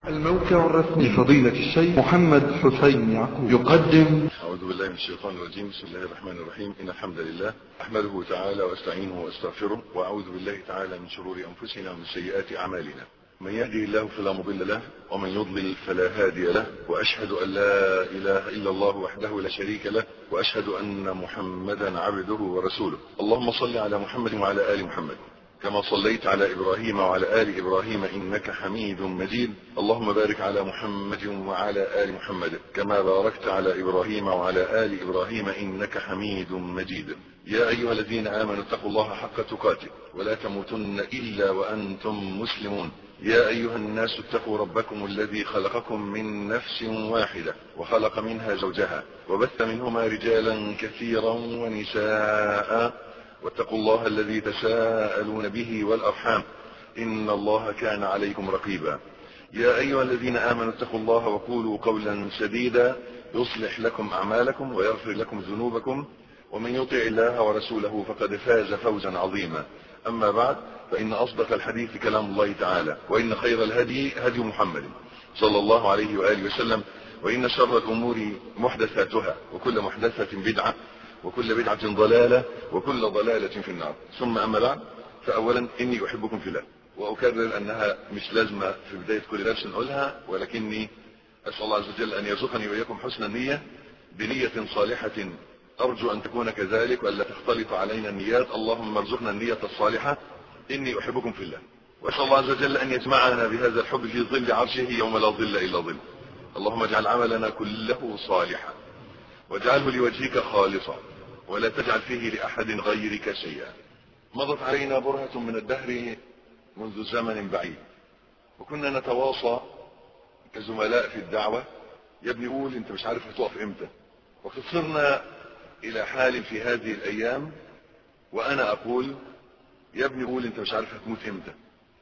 الموقع الرسمي لفضيلة الشيخ محمد حسين يعقوب يقدم أعوذ بالله من الشيطان الرجيم بسم الله الرحمن الرحيم إن الحمد لله أحمده تعالى وأستعينه وأستغفره وأعوذ بالله تعالى من شرور أنفسنا ومن سيئات أعمالنا من يهدي الله فلا مضل له ومن يضلل فلا هادي له وأشهد أن لا إله إلا الله وحده لا شريك له وأشهد أن محمدا عبده ورسوله اللهم صل على محمد وعلى آل محمد كما صليت على إبراهيم وعلى آل إبراهيم إنك حميد مجيد اللهم بارك على محمد وعلى آل محمد كما باركت على إبراهيم وعلى آل إبراهيم إنك حميد مجيد يا أيها الذين آمنوا اتقوا الله حق تقاته ولا تموتن إلا وأنتم مسلمون يا أيها الناس اتقوا ربكم الذي خلقكم من نفس واحدة وخلق منها زوجها وبث منهما رجالا كثيرا ونساء واتقوا الله الذي تساءلون به والأرحام إن الله كان عليكم رقيبا يا أيها الذين آمنوا اتقوا الله وقولوا قولا سديدا يصلح لكم أعمالكم ويغفر لكم ذنوبكم ومن يطع الله ورسوله فقد فاز فوزا عظيما أما بعد فإن أصدق الحديث كلام الله تعالى وإن خير الهدي هدي محمد صلى الله عليه وآله وسلم وإن شر الأمور محدثاتها وكل محدثة بدعة وكل بدعة ضلالة وكل ضلالة في النار ثم أما بعد فأولا إني أحبكم في الله وأكرر أنها مش لازمة في بداية كل درس نقولها ولكني أسأل الله عز وجل أن يرزقني وإياكم حسن النية بنية صالحة أرجو أن تكون كذلك وألا تختلط علينا النيات اللهم ارزقنا النية الصالحة إني أحبكم في الله وأسأل الله عز وجل أن يجمعنا بهذا الحب في ظل عرشه يوم لا ظل إلا ظل اللهم اجعل عملنا كله صالحا واجعله لوجهك خالصا ولا تجعل فيه لأحد غيرك شيئا مضت علينا برهة من الدهر منذ زمن بعيد وكنا نتواصى كزملاء في الدعوة يا ابني قول انت مش عارف هتقف امتى وقد صرنا الى حال في هذه الايام وانا اقول يا ابني قول انت مش عارف هتموت امتى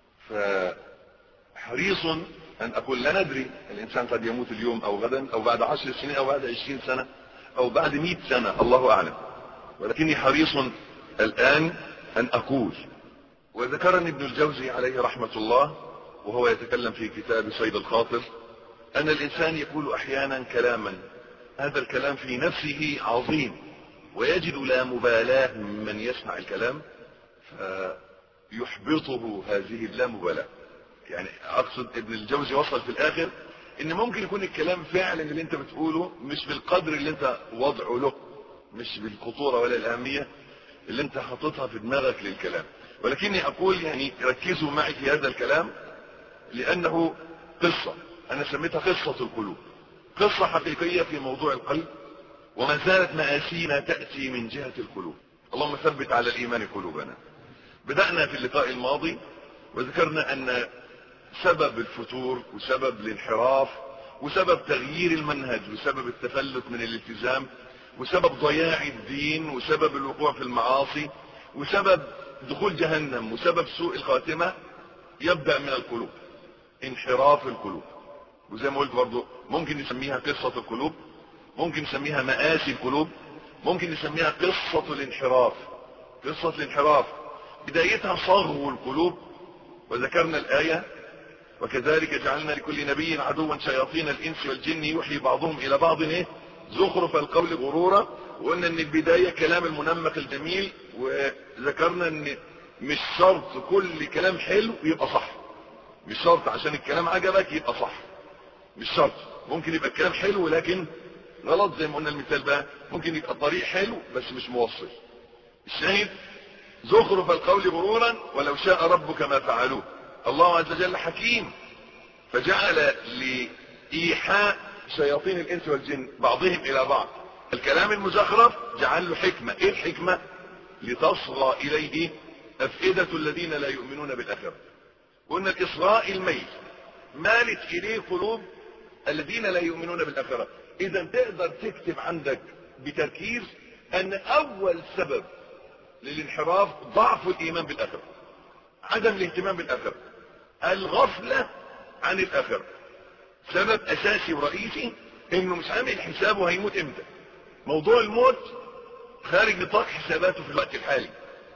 فحريص ان اقول لا ندري الانسان قد يموت اليوم او غدا او بعد عشر سنين او بعد عشرين سنة او بعد مئة سنة الله اعلم ولكني حريص الآن أن أقول وذكرني ابن الجوزي عليه رحمة الله وهو يتكلم في كتاب صيد الخاطر أن الإنسان يقول أحيانا كلاما هذا الكلام في نفسه عظيم ويجد لا مبالاة من يسمع الكلام فيحبطه هذه اللامبالاة يعني أقصد ابن الجوزي وصل في الآخر إن ممكن يكون الكلام فعلا اللي أنت بتقوله مش بالقدر اللي أنت وضعه له مش بالخطورة ولا الأهمية اللي انت حاططها في دماغك للكلام ولكني أقول يعني ركزوا معي في هذا الكلام لأنه قصة أنا سميتها قصة القلوب قصة حقيقية في موضوع القلب وما زالت مآسينا تأتي من جهة القلوب اللهم ثبت على الإيمان قلوبنا بدأنا في اللقاء الماضي وذكرنا أن سبب الفتور وسبب الانحراف وسبب تغيير المنهج وسبب التفلت من الالتزام وسبب ضياع الدين وسبب الوقوع في المعاصي وسبب دخول جهنم وسبب سوء الخاتمة يبدأ من القلوب انحراف القلوب وزي ما قلت برضو ممكن نسميها قصة القلوب ممكن نسميها مآسي القلوب ممكن نسميها قصة الانحراف قصة الانحراف بدايتها صغو القلوب وذكرنا الآية وكذلك جعلنا لكل نبي عدوا شياطين الإنس والجن يوحي بعضهم إلى بعض إيه زخرف القول غرورا وقلنا ان البداية كلام المنمق الجميل وذكرنا ان مش شرط كل كلام حلو يبقى صح مش شرط عشان الكلام عجبك يبقى صح مش شرط ممكن يبقى الكلام حلو لكن غلط زي ما قلنا المثال بقى ممكن يبقى الطريق حلو بس مش موصل الشاهد زخرف القول غرورا ولو شاء ربك ما فعلوه الله عز وجل حكيم فجعل لإيحاء شياطين الانس والجن بعضهم الى بعض الكلام المزخرف جعل له حكمة ايه الحكمة لتصغى اليه افئدة الذين لا يؤمنون بالاخرة قلنا الاصغاء الميل مالت اليه قلوب الذين لا يؤمنون بالاخرة اذا تقدر تكتب عندك بتركيز ان اول سبب للانحراف ضعف الايمان بالاخرة عدم الاهتمام بالاخرة الغفلة عن الاخرة سبب اساسي ورئيسي انه مش عامل حسابه هيموت امتى موضوع الموت خارج نطاق حساباته في الوقت الحالي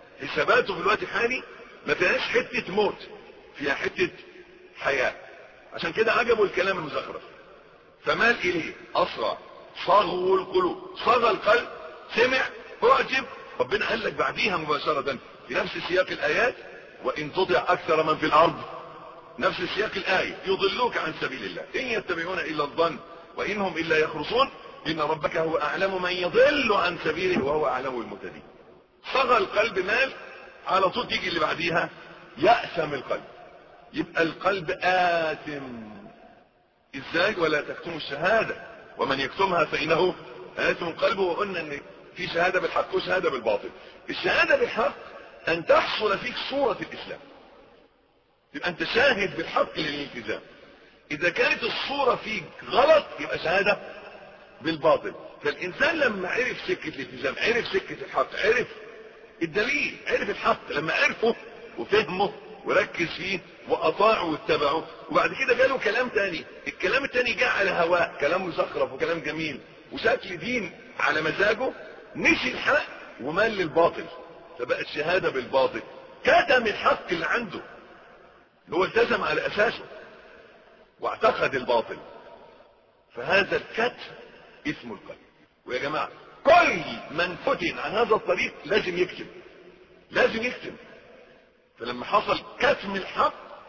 حساباته في الوقت الحالي ما فيهاش حتة موت فيها حتة حياة عشان كده عجبه الكلام المزخرف فمال اليه اسرع صغوا القلوب صغى القلب سمع اعجب ربنا قال لك بعديها مباشرة في نفس سياق الايات وان تطع اكثر من في الارض نفس سياق الايه يضلوك عن سبيل الله ان يتبعون الا الظن وانهم الا يخرصون ان ربك هو اعلم من يضل عن سبيله وهو اعلم المهتدين صغى القلب مال على طول تيجي اللي بعديها يأسم القلب يبقى القلب آثم ازاي ولا تكتموا الشهادة ومن يكتمها فإنه آثم قلبه وقلنا ان في شهادة بالحق وشهادة بالباطل الشهادة بالحق ان تحصل فيك صورة الاسلام يبقى انت شاهد بالحق للالتزام اذا كانت الصورة فيك غلط يبقى شهادة بالباطل فالانسان لما عرف سكة الالتزام عرف سكة الحق عرف الدليل عرف الحق لما عرفه وفهمه وركز فيه واطاعه واتبعه وبعد كده جاله كلام تاني الكلام التاني جاء على هواء كلام مزخرف وكلام جميل وشكل دين على مزاجه نسي الحق ومال للباطل فبقت شهادة بالباطل كتم الحق اللي عنده هو التزم على اساسه واعتقد الباطل فهذا الكتم اسم القلب ويا جماعة كل من فتن عن هذا الطريق لازم يكتب لازم يكتب فلما حصل كتم الحق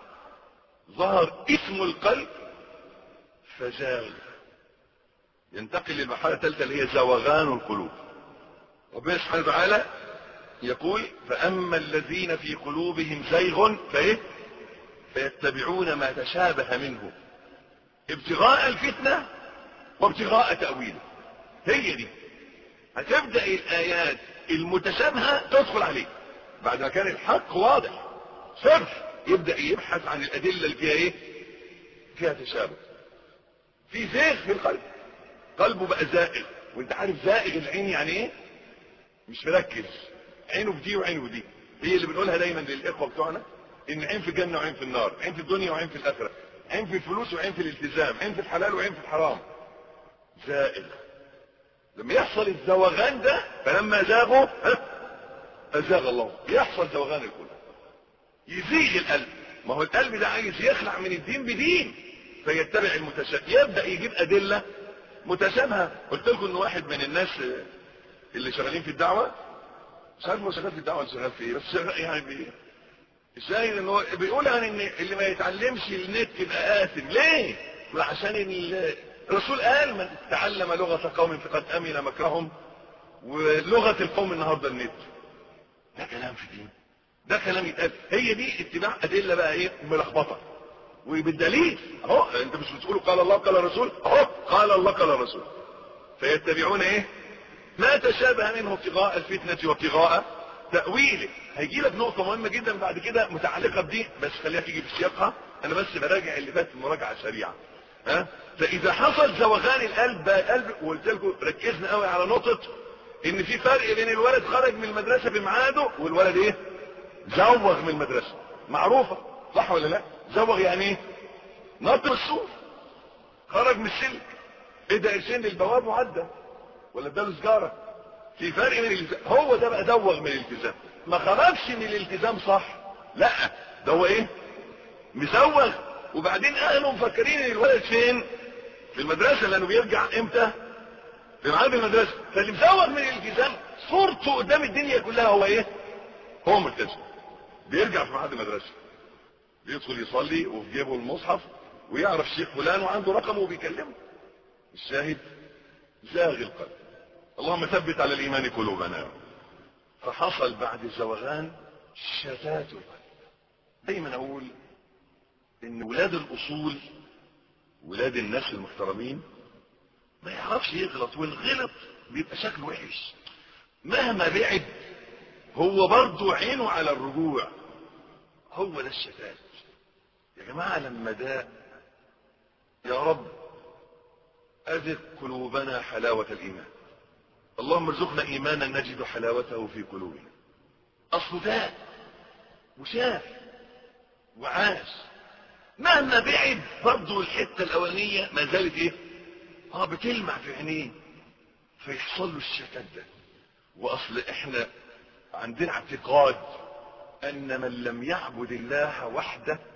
ظهر اسم القلب فزاغ ينتقل للمرحلة الثالثة اللي هي زوغان القلوب ربنا سبحانه وتعالى يقول فأما الذين في قلوبهم زيغ فإيه فيتبعون ما تشابه منه ابتغاء الفتنة وابتغاء تأويله هي دي هتبدأ الآيات المتشابهة تدخل عليك بعد ما كان الحق واضح صرف يبدأ يبحث عن الأدلة اللي فيها ايه فيها تشابه في زيغ في القلب قلبه بقى زائغ وانت عارف زائغ العين يعني ايه مش مركز عينه في دي وعينه في دي هي اللي بنقولها دايما للاخوه بتوعنا ان عين في الجنه وعين في النار عين في الدنيا وعين في الاخره عين في الفلوس وعين في الالتزام عين في الحلال وعين في الحرام زائغ لما يحصل الزوغان ده فلما زاغوا ازاغ الله يحصل زوغان القلوب يزيغ القلب ما هو القلب ده عايز يخلع من الدين بدين فيتبع المتشابه يبدا يجيب ادله متشابهه قلت لكم ان واحد من الناس اللي شغالين في الدعوه مش عارف هو شغال في الدعوه ولا شغال في ايه بس شغال يعني بي... الشاهد ان هو بيقول عن ان اللي ما يتعلمش النت يبقى آثم ليه؟ عشان الرسول قال من تعلم لغه قوم فقد امن مكرهم ولغه القوم النهارده النت ده كلام في الدين ده كلام يتقال هي دي اتباع ادله بقى ايه ملخبطه وبالدليل اهو انت مش بتقولوا قال الله قال الرسول اهو قال الله قال الرسول فيتبعون ايه ما تشابه منه ابتغاء الفتنه وابتغاء تاويله هيجي لك نقطه مهمه جدا بعد كده متعلقه بدي بس خليها تيجي في سياقها انا بس براجع اللي فات مراجعه سريعه ها فاذا حصل زوغان القلب بقى القلب وقلت لكم ركزنا قوي على نقطه ان في فرق بين الولد خرج من المدرسه بميعاده والولد ايه زوغ من المدرسه معروفه صح ولا لا زوغ يعني ايه نط من السور خرج من السلك ادى قرشين للبواب وعدى ولا اداله سجاره في فرق من الالتزام هو ده بقى زوغ من الالتزام ما خرجش من الالتزام صح لا ده هو ايه مزوغ وبعدين اهله مفكرين ان الولد فين في المدرسه لانه بيرجع امتى في ميعاد المدرسه فاللي مزوغ من الالتزام صورته قدام الدنيا كلها هو ايه هو ملتزم بيرجع في ميعاد المدرسه بيدخل يصلي وفي جيبه المصحف ويعرف شيخ فلان وعنده رقمه وبيكلمه الشاهد زاغ القلب اللهم ثبت على الايمان قلوبنا فحصل بعد الزوغان شتات القلب دايما اقول ان ولاد الاصول ولاد الناس المحترمين ما يعرفش يغلط وان غلط بيبقى شكله وحش مهما بعد هو برضه عينه على الرجوع هو ده الشتات يا جماعة لما ده يا رب أذق قلوبنا حلاوة الإيمان اللهم ارزقنا إيمانا نجد حلاوته في قلوبنا أصل ده وشاف وعاش مهما بعد برضه الحتة الأولانية ما زالت إيه؟ اه بتلمع في عينيه فيحصل له الشتات ده وأصل إحنا عندنا اعتقاد أن من لم يعبد الله وحده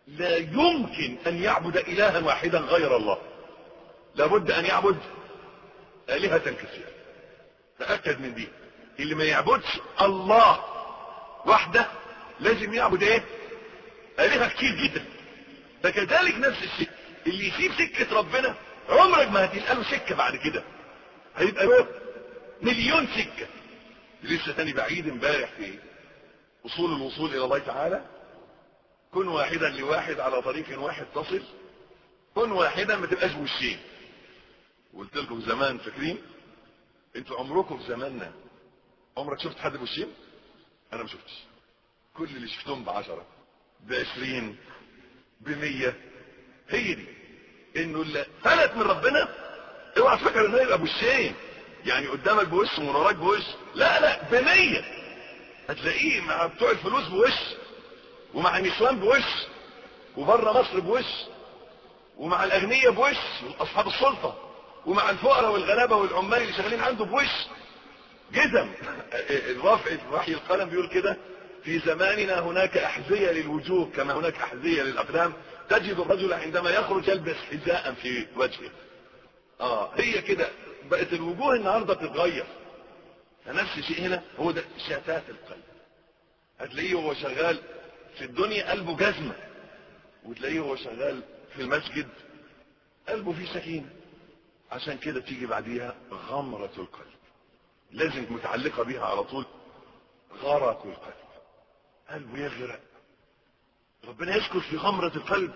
لا يمكن ان يعبد الها واحدا غير الله لابد ان يعبد الهة كثيرة تأكد من دي اللي ما يعبدش الله وحده لازم يعبد ايه آلهة كتير جدا فكذلك نفس الشيء اللي يسيب سكة ربنا عمرك ما هتلقى له سكة بعد كده هيبقى له مليون سكة لسه تاني بعيد امبارح في اصول الوصول الى الله تعالى كن واحدا لواحد على طريق واحد تصل كن واحدا ما تبقاش وشين قلت لكم زمان فاكرين انتوا عمركم في زماننا عمرك شفت حد بوشين انا ما شفتش كل اللي شفتهم بعشرة بعشرين بمية هي دي انه اللي فلت من ربنا اوعى تفكر انه يبقى بوشين يعني قدامك بوش ومن وراك بوش لا لا بمية هتلاقيه مع بتوع الفلوس بوش ومع النسوان بوش وبره مصر بوش ومع الاغنياء بوش واصحاب السلطه ومع الفقراء والغلابه والعمال اللي شغالين عنده بوش جزم الرافع وحي القلم بيقول كده في زماننا هناك احذيه للوجوه كما هناك احذيه للاقدام تجد الرجل عندما يخرج يلبس حذاء في وجهه اه هي كده بقت الوجوه النهارده بتتغير فنفس الشيء هنا هو ده شتات القلب هتلاقيه وهو شغال في الدنيا قلبه جزمه وتلاقيه وهو شغال في المسجد قلبه فيه سكينه عشان كده تيجي بعديها غمرة القلب لازم متعلقة بيها على طول غرق القلب قلبه يغرق ربنا يذكر في غمرة القلب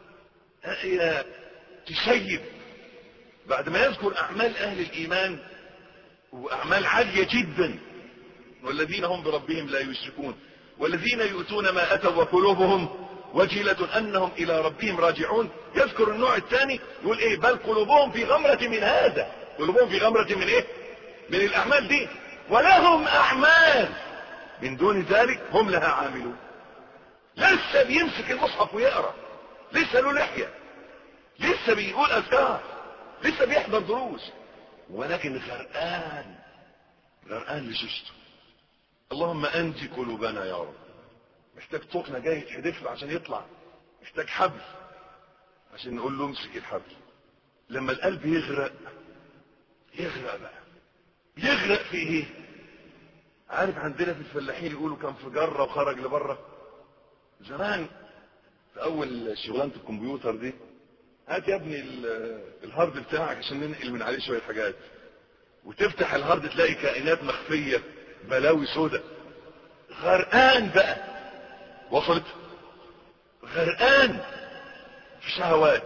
هي تشيب بعد ما يذكر أعمال أهل الإيمان وأعمال عالية جدا والذين هم بربهم لا يشركون والذين يؤتون ما أتوا وقلوبهم وجلة أنهم إلى ربهم راجعون يذكر النوع الثاني يقول إيه بل قلوبهم في غمرة من هذا قلوبهم في غمرة من إيه من الأعمال دي ولهم أعمال من دون ذلك هم لها عاملون لسه بيمسك المصحف ويقرأ لسه له لحية لسه بيقول أذكار لسه بيحضر دروس ولكن غرقان غرقان لشوشته اللهم أنجي قلوبنا يا رب محتاج طقنا جاي يتحدف له عشان يطلع محتاج حبل عشان نقول له امسك الحبل لما القلب يغرق يغرق بقى يغرق في ايه عارف عندنا في الفلاحين يقولوا كان في جرة وخرج لبره زمان في اول شغلانه الكمبيوتر دي هات يا ابني الهارد بتاعك عشان ننقل من عليه شويه حاجات وتفتح الهارد تلاقي كائنات مخفيه بلاوي سودة غرقان بقى وصلت غرقان في شهوات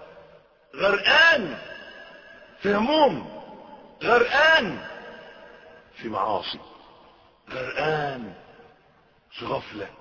غرقان في هموم غرقان في معاصي غرقان في غفلة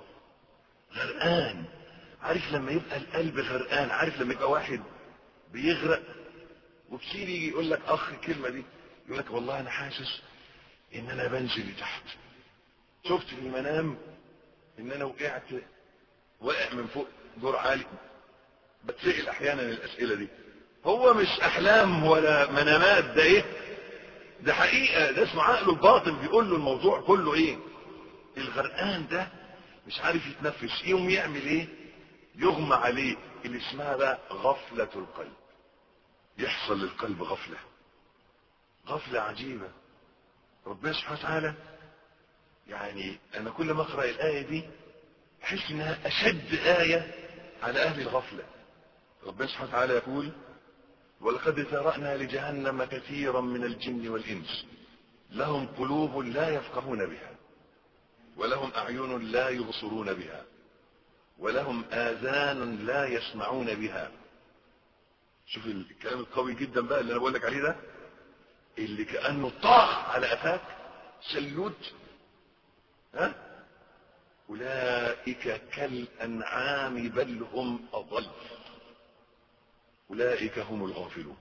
غرقان عارف لما يبقى القلب غرقان عارف لما يبقى واحد بيغرق وكتير يجي يقول لك اخ الكلمة دي يقول لك والله انا حاسس ان انا بنزل لتحت شفت في المنام ان انا وقعت واقع من فوق دور عالي بتسأل احيانا الاسئلة دي هو مش احلام ولا منامات ده ايه ده حقيقة ده اسمه عقله الباطن بيقول له الموضوع كله ايه الغرقان ده مش عارف يتنفس يوم يعمل ايه يغمى عليه اللي اسمها بقى غفلة القلب يحصل للقلب غفلة غفلة عجيبة ربنا سبحانه وتعالى يعني انا كل ما اقرا الايه دي احس انها اشد ايه على اهل الغفله ربنا سبحانه وتعالى يقول ولقد ذرانا لجهنم كثيرا من الجن والانس لهم قلوب لا يفقهون بها ولهم اعين لا يبصرون بها ولهم اذان لا يسمعون بها شوف الكلام القوي جدا بقى اللي انا بقول لك عليه ده اللي كانه طاح على قفاك شلوت ها أولئك كالأنعام بل هم أضل أولئك هم الغافلون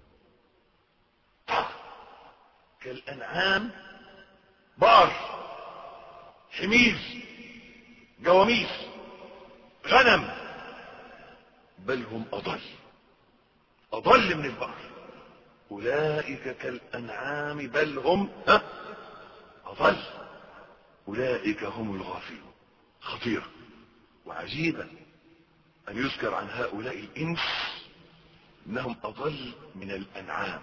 كالأنعام بار حمير جواميس غنم بل هم أضل أضل من البقر أولئك كالأنعام بل هم ها أضل أولئك هم الغافلون خطيرة وعجيبة أن يذكر عن هؤلاء الإنس أنهم أضل من الأنعام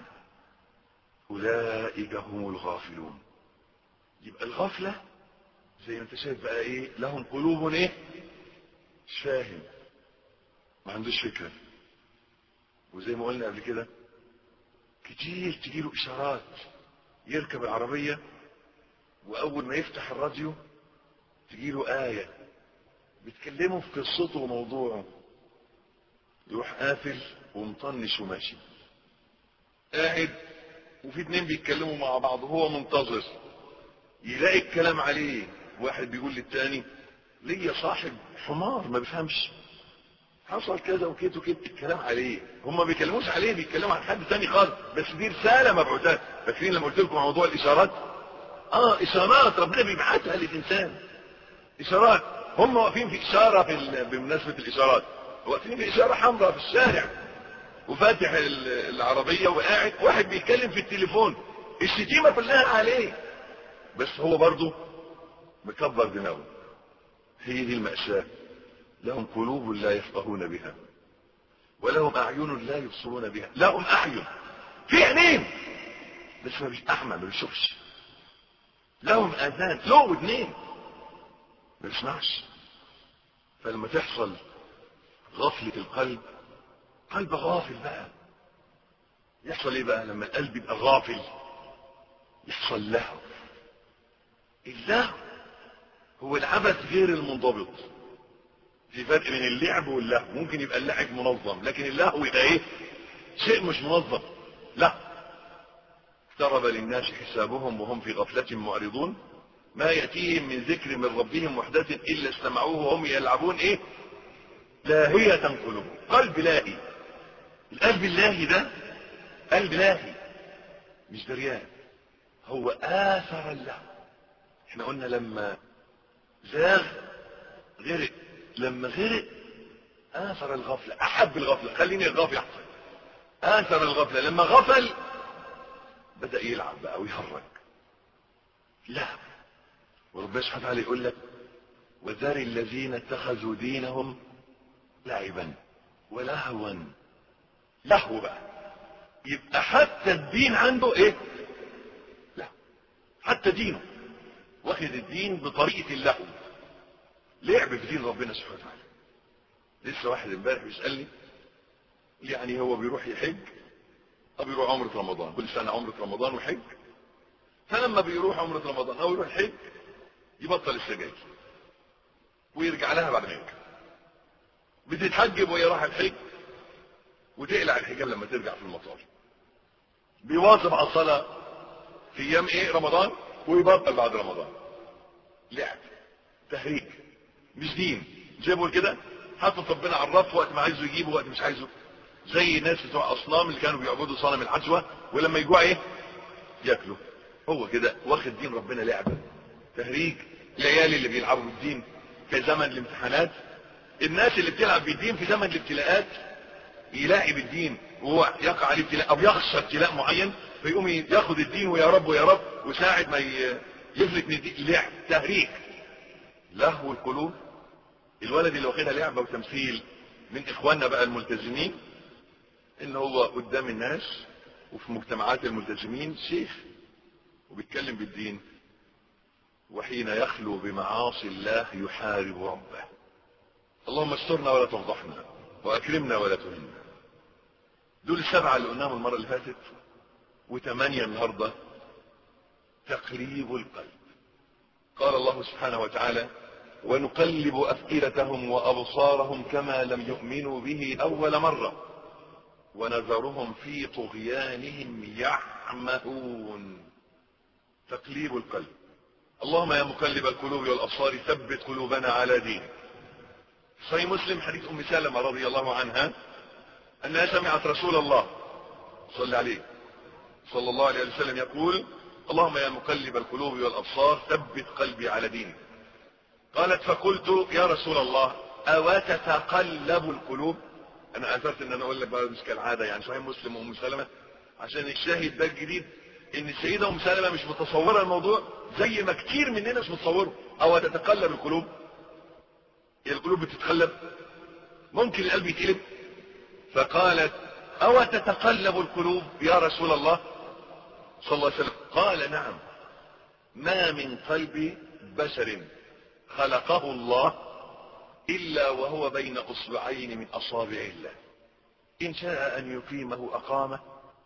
أولئك هم الغافلون يبقى الغفلة زي ما انت شايف بقى ايه لهم قلوب ايه مش فاهم ما عندوش فكرة وزي ما قلنا قبل كده كتير تجيله اشارات يركب العربية واول ما يفتح الراديو تجيله آية بتكلمه في قصته وموضوعه يروح قافل ومطنش وماشي قاعد وفي اتنين بيتكلموا مع بعض وهو منتظر يلاقي الكلام عليه واحد بيقول للتاني ليا صاحب حمار ما بيفهمش حصل كذا وكده وكده الكلام عليه هم ما بيكلموش عليه بيتكلموا عن حد تاني خالص بس دي رساله مبعوثات فاكرين لما قلت لكم موضوع الاشارات اه اشارات ربنا بيبعتها للانسان اشارات هم واقفين في اشاره في ال- بمناسبه الاشارات واقفين في اشاره حمراء في الشارع وفاتح ال- العربيه وقاعد واحد بيتكلم في التليفون الشتيمه كلها عليه بس هو برضه مكبر دماغه هي دي المأساة لهم قلوب لا يفقهون بها ولهم أعين لا يبصرون بها لهم أعين في عينين بس ما بيش أعمى ما بيشوفش لهم آذان له ودنين ما بيسمعش فلما تحصل غفلة القلب قلب غافل بقى يحصل ايه بقى لما القلب يبقى غافل يحصل لهو اللهو هو العبث غير المنضبط في فرق بين اللعب واللهو ممكن يبقى اللعب منظم لكن اللهو يبقى ايه شيء مش منظم لا اقترب للناس حسابهم وهم في غفلة معرضون ما يأتيهم من ذكر من ربهم محدث إلا استمعوه وهم يلعبون ايه لاهية قلوبهم قلب لاهي القلب اللاهي ده قلب لاهي مش دريان هو آثر اللهو احنا قلنا لما زاغ غرق لما غرق آثر الغفلة أحب الغفلة خليني الغافل أحسن آثر الغفلة لما غفل بدأ يلعب بقى ويهرج لا وربنا سبحانه وتعالى يقول لك وذر الذين اتخذوا دينهم لعبا ولهوا لهو بقى يبقى حتى الدين عنده ايه لا حتى دينه واخد الدين بطريقة اللهو لعب في دين ربنا سبحانه وتعالى لسه واحد امبارح بيسألني يعني هو بيروح يحج او بيروح عمرة رمضان كل سنة عمرة رمضان وحج فلما بيروح عمرة رمضان او يروح الحج يبطل السجاير ويرجع لها بعد ما يرجع بتتحجب وهي رايحة الحج وتقلع الحجاب لما ترجع في المطار بيواظب على الصلاة في ايام ايه رمضان ويبطل بعد رمضان لعب تهريج مش دين جابوا كده حاطط ربنا على الرف وقت ما عايزه يجيبه وقت مش عايزه زي الناس بتوع اصنام اللي كانوا بيعبدوا صنم العجوه ولما يجوع ايه ياكلوا هو كده واخد دين ربنا لعبه تهريج العيال اللي بيلعبوا بالدين في زمن الامتحانات الناس اللي بتلعب بالدين في زمن الابتلاءات يلاقي بالدين وهو يقع عليه ابتلاء او يخشى ابتلاء معين فيقوم ياخد الدين ويا رب ويا رب وساعد ما ي- يفلت من الدين لعب تهريج لهو القلوب الولد اللي واخدها لعبه وتمثيل من اخواننا بقى الملتزمين ان هو قدام الناس وفي مجتمعات الملتزمين شيخ وبيتكلم بالدين وحين يخلو بمعاصي الله يحارب ربه اللهم استرنا ولا تفضحنا واكرمنا ولا تهنا دول السبعه اللي قلناهم المره اللي فاتت وثمانيه النهارده تقليب القلب قال الله سبحانه وتعالى ونقلب أفئدتهم وأبصارهم كما لم يؤمنوا به أول مرة ونذرهم في طغيانهم يعمهون تقليب القلب اللهم يا مقلب القلوب والأبصار ثبت قلوبنا على دينك صحيح مسلم حديث أم سلمة رضي الله عنها أنها سمعت رسول الله صلى عليه صلى الله عليه وسلم يقول اللهم يا مقلب القلوب والأبصار ثبت قلبي على دينك قالت فقلت يا رسول الله أو تتقلب القلوب أنا أثرت أن أنا أقول لك بقى مش كالعادة يعني صحيح مسلم وأم سلمة عشان الشاهد ده الجديد إن السيدة أم سلمة مش متصورة الموضوع زي ما كتير مننا مش متصوره أو تتقلب القلوب هي القلوب بتتقلب ممكن القلب يتقلب فقالت أو تتقلب القلوب يا رسول الله صلى الله عليه وسلم قال نعم ما من قلب بشر خلقه الله إلا وهو بين أصبعين من أصابع الله إن شاء أن يقيمه أقامه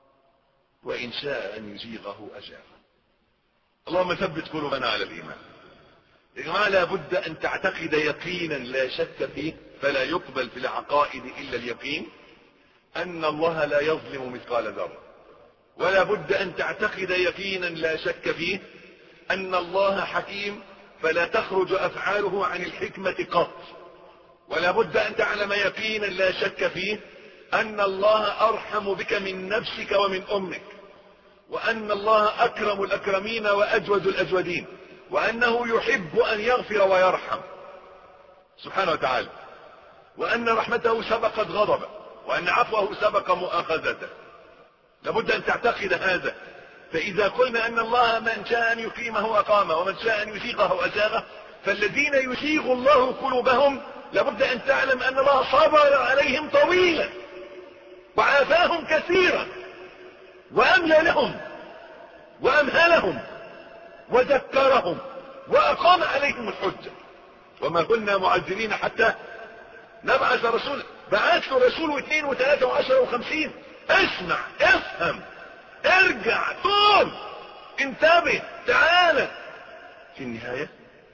وإن شاء أن يزيغه أزاغه اللهم ثبت قلوبنا على الإيمان يا جماعة لابد أن تعتقد يقينا لا شك فيه فلا يقبل في العقائد إلا اليقين أن الله لا يظلم مثقال ذرة ولا بد أن تعتقد يقينا لا شك فيه أن الله حكيم فلا تخرج أفعاله عن الحكمة قط ولا بد أن تعلم يقينا لا شك فيه أن الله أرحم بك من نفسك ومن أمك وأن الله أكرم الأكرمين وأجود الأجودين وأنه يحب أن يغفر ويرحم سبحانه وتعالى وأن رحمته سبقت غضبه وأن عفوه سبق مؤاخذته لابد أن تعتقد هذا فإذا قلنا أن الله من شاء أن يقيمه أقامه ومن شاء أن يزيغه أزاغه فالذين يزيغ الله قلوبهم لابد أن تعلم أن الله صبر عليهم طويلا وعافاهم كثيرا وأملى لهم وأمهلهم وذكرهم وأقام عليهم الحجة وما كنا معذبين حتى نبعث رسولا بعث له رسول واثنين وثلاثة وعشرة وخمسين اسمع افهم ارجع طول انتبه تعالى في النهاية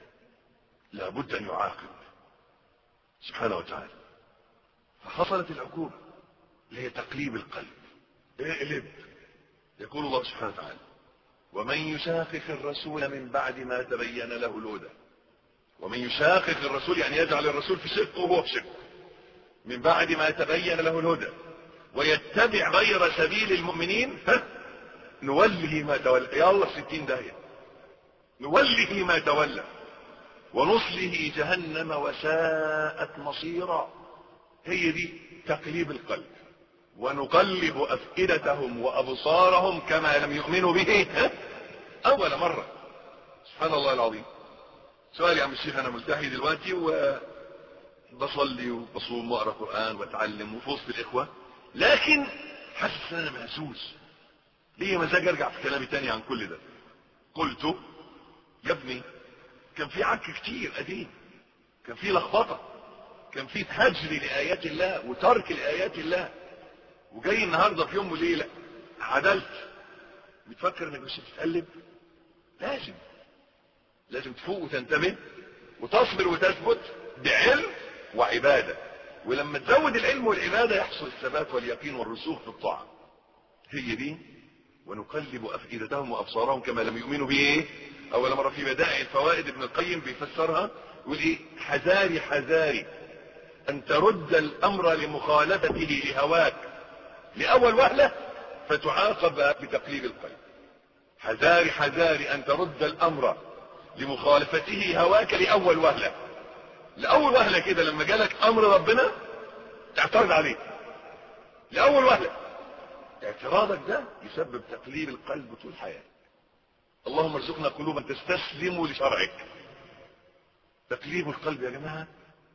لابد ان يعاقب سبحانه وتعالى فحصلت العقوبة اللي هي تقليب القلب اقلب يقول الله سبحانه وتعالى ومن يشاقق الرسول من بعد ما تبين له الهدى ومن يشاقق الرسول يعني يجعل الرسول في شق وهو في شق من بعد ما تبين له الهدى ويتبع غير سبيل المؤمنين ها نوله ما تولى يا الله ستين داهية نوله ما تولى ونصله جهنم وساءت مصيرا هي دي تقليب القلب ونقلب أفئدتهم وأبصارهم كما لم يؤمنوا به ها؟ أول مرة سبحان الله العظيم سؤال يا عم الشيخ أنا ملتحي دلوقتي وبصلي وبصوم وأقرأ قرآن وأتعلم وفي وسط الإخوة لكن حاسس ان انا مهزوز ليه مزاج ارجع في كلامي تاني عن كل ده قلت يا ابني كان في عك كتير قديم كان في لخبطه كان في هجر لايات الله وترك لايات الله وجاي النهارده في يوم وليله عدلت بتفكر انك مش بتتقلب لازم لازم تفوق وتنتبه وتصبر وتثبت بعلم وعباده ولما تزود العلم والعبادة يحصل الثبات واليقين والرسوخ في الطاعة هي دي ونقلب أفئدتهم وأبصارهم كما لم يؤمنوا به إيه؟ أول مرة في بدائع الفوائد ابن القيم بيفسرها يقول إيه حذاري حذاري أن ترد الأمر لمخالفته لهواك لأول وهلة فتعاقب بتقليب القلب حذاري حذاري أن ترد الأمر لمخالفته هواك لأول وهلة لأول وهلة كده لما جالك أمر ربنا تعترض عليه لأول وهلة اعتراضك ده يسبب تقليب القلب طول حياتك اللهم ارزقنا قلوبا تستسلم لشرعك تقليب القلب يا جماعة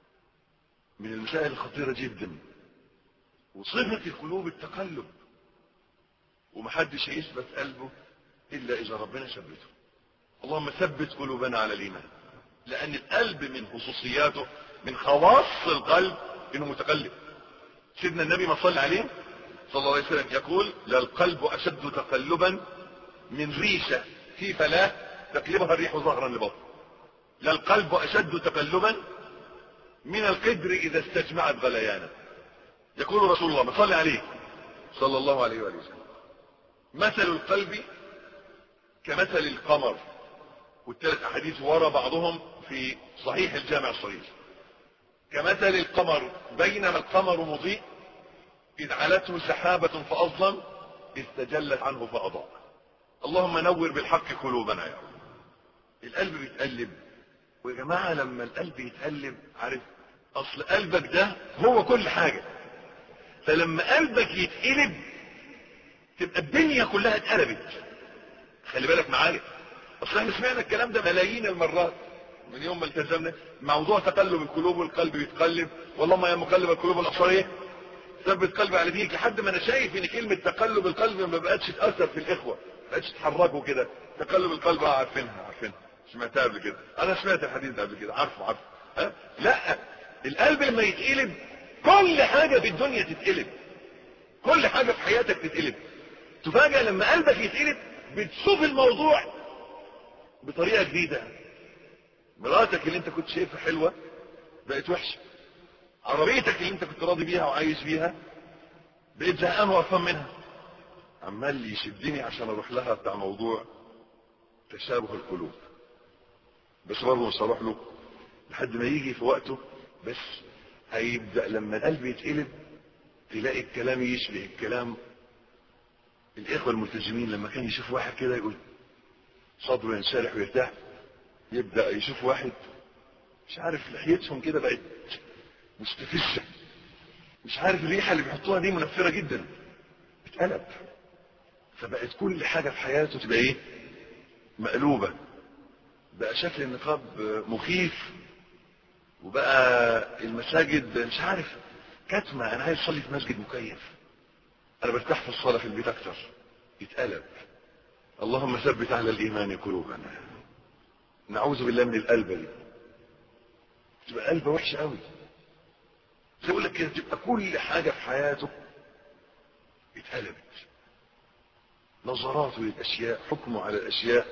من المسائل الخطيرة جدا وصفة القلوب التقلب ومحدش هيثبت قلبه إلا إذا ربنا ثبته اللهم ثبت قلوبنا على الإيمان لأن القلب من خصوصياته من خواص القلب إنه متقلب سيدنا النبي ما صلى عليه صلى الله عليه وسلم يقول للقلب أشد تقلبا من ريشة في فلاة تقلبها الريح ظهرا لبطن للقلب أشد تقلبا من القدر إذا استجمعت غليانا يقول رسول الله ما صلى عليه صلى الله عليه وآله وسلم مثل القلب كمثل القمر والثلاث أحاديث ورا بعضهم في صحيح الجامع الصغير كمثل القمر بينما القمر مضيء إذ علته سحابة فأظلم إذ تجلت عنه فأضاء اللهم نور بالحق قلوبنا يا رب القلب بيتقلب ويا جماعة لما القلب يتقلب عارف أصل قلبك ده هو كل حاجة فلما قلبك يتقلب تبقى الدنيا كلها اتقلبت خلي بالك معايا اصل احنا سمعنا الكلام ده ملايين المرات من يوم ما التزمنا موضوع تقلب القلوب والقلب بيتقلب والله يا مقلب القلوب الابصار ايه ثبت قلبي على دينك لحد ما انا شايف ان كلمه تقلب القلب ما بقتش تاثر في الاخوه ما بقتش تحركوا كده تقلب القلب اه عارفينها عارفينها سمعتها قبل كده انا سمعت الحديث ده قبل كده عارفه عارفه ها لا القلب لما يتقلب كل حاجه في الدنيا تتقلب كل حاجه في حياتك تتقلب تفاجئ لما قلبك يتقلب بتشوف الموضوع بطريقه جديده مراتك اللي انت كنت شايفها حلوه بقت وحشه عربيتك اللي انت كنت راضي بيها وعايش بيها بقيت زهقان وقرفان منها عمال يشدني عشان اروح لها بتاع موضوع تشابه القلوب بس برضه مش هروح له لحد ما يجي في وقته بس هيبدا لما القلب يتقلب تلاقي الكلام يشبه الكلام الاخوه الملتزمين لما كان يشوف واحد كده يقول صدره ينشرح ويرتاح يبدا يشوف واحد مش عارف لحيتهم كده بقت مستفزه مش عارف الريحه اللي بيحطوها دي منفره جدا اتقلب فبقت كل حاجه في حياته تبقى ايه مقلوبه بقى شكل النقاب مخيف وبقى المساجد مش عارف كتمه انا عايز اصلي في مسجد مكيف انا برتاح في الصلاه في البيت اكتر اتقلب اللهم ثبت على الايمان قلوبنا نعوذ بالله من القلبه دي تبقى قلبه وحشه قوي يقول لك كده تبقى كل حاجه في حياته اتقلبت نظراته للاشياء حكمه على الاشياء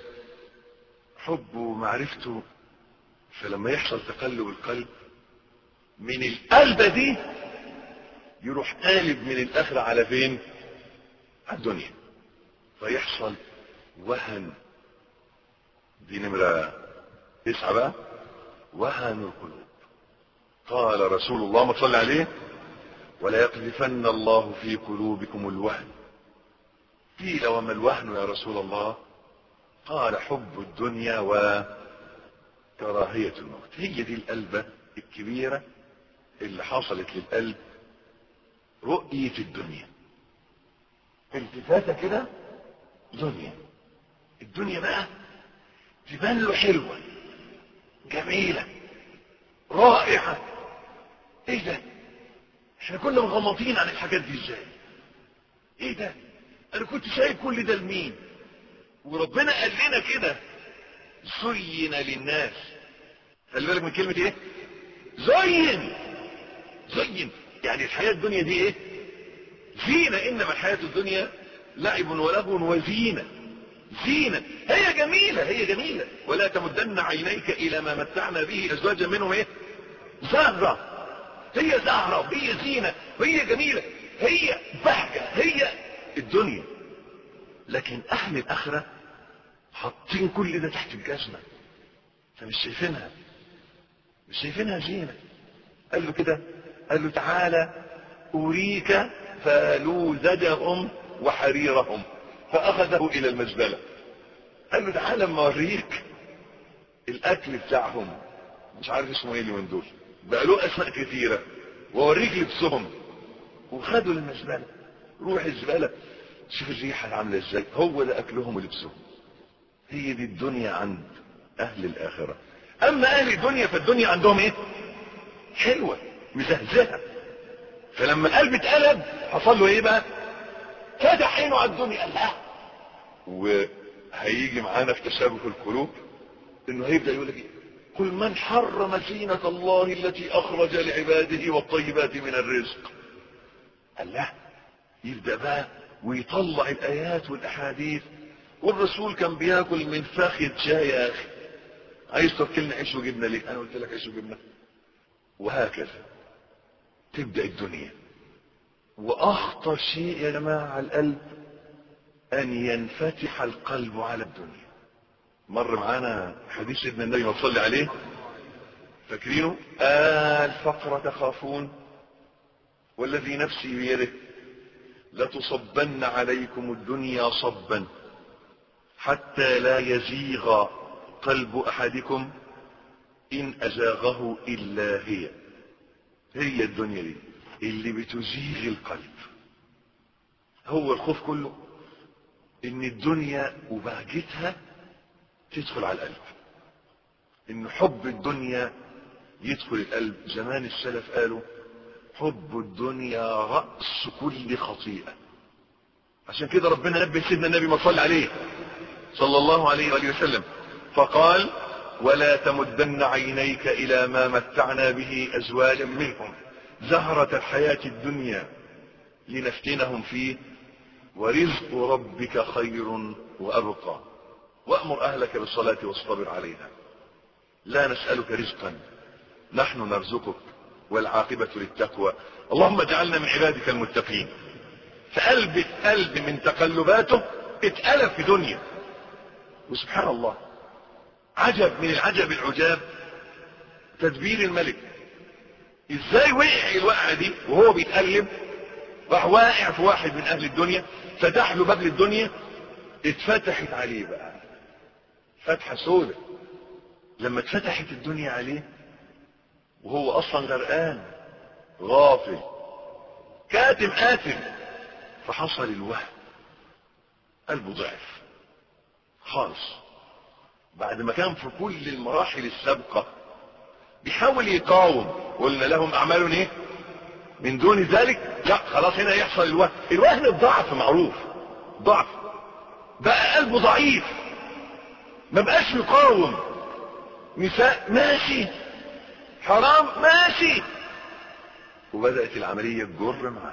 حبه ومعرفته فلما يحصل تقلب القلب من القلبه دي يروح قالب من الاخره على فين على الدنيا فيحصل وهن دي نمرة تسعة بقى وهن القلوب قال رسول الله ما صلى عليه ولا يقذفن الله في قلوبكم الوهن قيل وما الوهن يا رسول الله قال حب الدنيا وكراهية الموت هي دي القلبة الكبيرة اللي حصلت للقلب رؤية الدنيا التفاتة كده دنيا الدنيا بقى تبان له حلوة جميلة رائعة ايه ده احنا كنا مغمضين عن الحاجات دي ازاي ايه ده انا كنت شايف كل ده لمين وربنا قال لنا كده زين للناس خلي بالك من كلمة ايه زين زين يعني الحياة الدنيا دي ايه زينة انما الحياة الدنيا لعب ولهو وزينة زينة هي جميلة هي جميلة ولا تمدن عينيك الى ما متعنا به ازواجا منهم ايه زهرة هي زهرة وهي زينة وهي جميلة هي بهجة هي الدنيا لكن اهل الاخرة حاطين كل ده تحت الجزمة فمش شايفينها مش شايفينها زينة قال له كده قال له تعالى اريك فلوذجهم وحريرهم فاخذه الى المزبلة قال له تعالى اما اوريك الاكل بتاعهم مش عارف اسمه ايه اللي من دول بقى له اسماء كثيرة واوريك لبسهم وخدوا للمزبلة روح الزبالة شوف الريحة عاملة ازاي هو ده اكلهم ولبسهم هي دي الدنيا عند اهل الاخرة اما اهل الدنيا فالدنيا عندهم ايه حلوة مزهزهة فلما القلب اتقلب حصل له ايه بقى فتح عينه على الدنيا قال لا وهيجي معانا في تشابه القلوب انه هيبدا يقول لك ايه قل من حرم زينة الله التي اخرج لعباده والطيبات من الرزق قال لا يبدا بقى ويطلع الايات والاحاديث والرسول كان بياكل من فاخذ شاي يا اخي عايز تاكلنا عيش وجبنه ليه انا قلت لك عيش وجبنه وهكذا تبدا الدنيا واخطر شيء يا جماعه على القلب ان ينفتح القلب على الدنيا مر معانا حديث سيدنا النبي ما صلي عليه فاكرينه آه الفقر تخافون والذي نفسي بيده لتصبن عليكم الدنيا صبا حتى لا يزيغ قلب احدكم ان ازاغه الا هي هي الدنيا دي اللي بتزيغ القلب هو الخوف كله ان الدنيا وبهجتها تدخل على القلب ان حب الدنيا يدخل القلب زمان السلف قالوا حب الدنيا رأس كل خطيئة عشان كده ربنا نبه سيدنا النبي ما صلى عليه صلى الله عليه وآله وسلم فقال ولا تمدن عينيك إلى ما متعنا به أزواجا منهم زهرة الحياة الدنيا لنفتنهم فيه ورزق ربك خير وأبقى وأمر أهلك بالصلاة واصطبر عليها لا نسألك رزقا نحن نرزقك والعاقبة للتقوى اللهم اجعلنا من عبادك المتقين فقلب قلب من تقلباته اتقلب في دنيا وسبحان الله عجب من العجب العجاب تدبير الملك ازاي وقع الوقعة دي وهو بيتقلب راح واقع في واحد من اهل الدنيا فتح له باب الدنيا اتفتحت عليه بقى فتحة سودة لما اتفتحت الدنيا عليه وهو اصلا غرقان غافل كاتم آثم فحصل الوهم قلبه ضعف خالص بعد ما كان في كل المراحل السابقة بيحاول يقاوم قلنا لهم اعمال ايه من دون ذلك لا خلاص هنا يحصل الوهن الوهن الضعف معروف ضعف بقى قلبه ضعيف ما بقاش يقاوم نساء ماشي حرام ماشي وبدأت العملية تجر معاه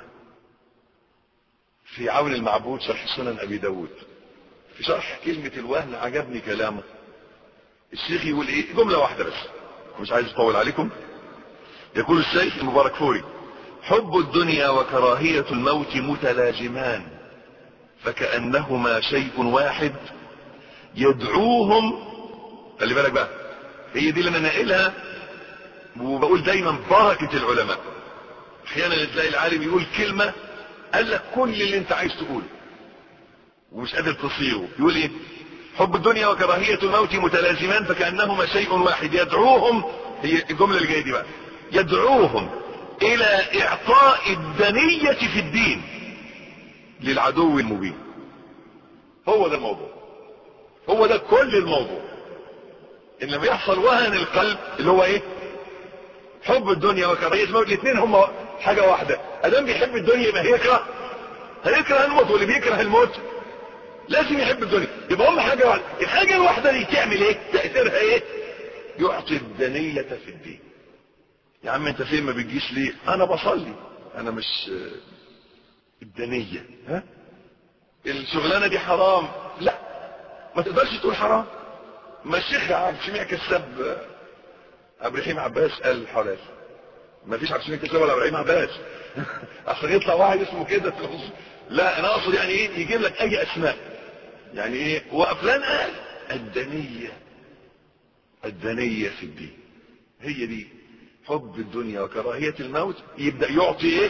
في عون المعبود شرح سنن ابي داود في شرح كلمة الوهن عجبني كلامه الشيخ يقول ايه جملة واحدة بس مش عايز اطول عليكم يقول الشيخ المبارك فوري حب الدنيا وكراهية الموت متلازمان فكأنهما شيء واحد يدعوهم خلي بالك بقى هي دي اللي انا ناقلها وبقول دايما بركة العلماء احيانا تلاقي العالم يقول كلمة قال لك كل اللي انت عايز تقوله ومش قادر تصيغه يقول ايه حب الدنيا وكراهية الموت متلازمان فكأنهما شيء واحد يدعوهم هي الجملة اللي جاية دي بقى يدعوهم الى اعطاء الدنية في الدين للعدو المبين هو ده الموضوع هو ده كل الموضوع ان لما يحصل وهن القلب اللي هو ايه حب الدنيا وكراهية الموت الاثنين هم حاجة واحدة ادام بيحب الدنيا يبقى هيكره هيكره الموت واللي بيكره الموت لازم يحب الدنيا يبقى هم حاجة واحدة الحاجة الواحدة دي تعمل ايه تأثيرها ايه يعطي الدنية في الدين يا عم انت فين ما بتجيش ليه انا بصلي انا مش الدنية ها الشغلانة دي حرام لا ما تقدرش تقول حرام ما الشيخ عبد السميع كسب عبد الرحيم عباس قال حلال ما فيش عبد السميع كسب ولا عبد الرحيم عباس عشان يطلع واحد اسمه كده لا انا اقصد يعني ايه يجيب لك اي اسماء يعني ايه وفلان قال الدنية الدنية في الدين هي دي حب الدنيا وكراهية الموت يبدأ يعطي ايه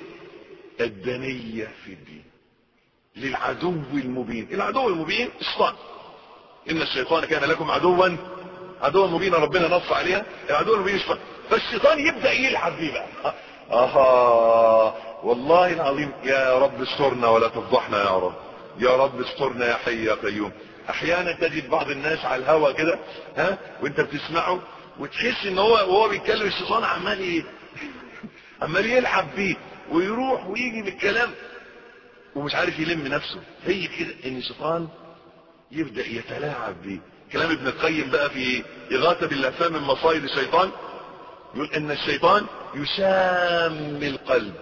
الدنية في الدين للعدو المبين العدو المبين الشيطان ان الشيطان كان لكم عدوا عدوا مبينا ربنا نص عليها العدو المبين الشيطان فالشيطان يبدأ يلعب بيه بقى اها والله العظيم يا رب استرنا ولا تفضحنا يا رب يا رب استرنا يا حي يا قيوم احيانا تجد بعض الناس على الهوا كده ها وانت بتسمعه وتحس ان هو وهو بيتكلم الشيطان عمال ايه عمال يلعب بيه ويروح ويجي بالكلام ومش عارف يلم نفسه هي كده ان الشيطان يبدا يتلاعب بيه كلام ابن القيم بقى في اغاثه باللهفان من مصايد الشيطان يقول ان الشيطان يشام القلب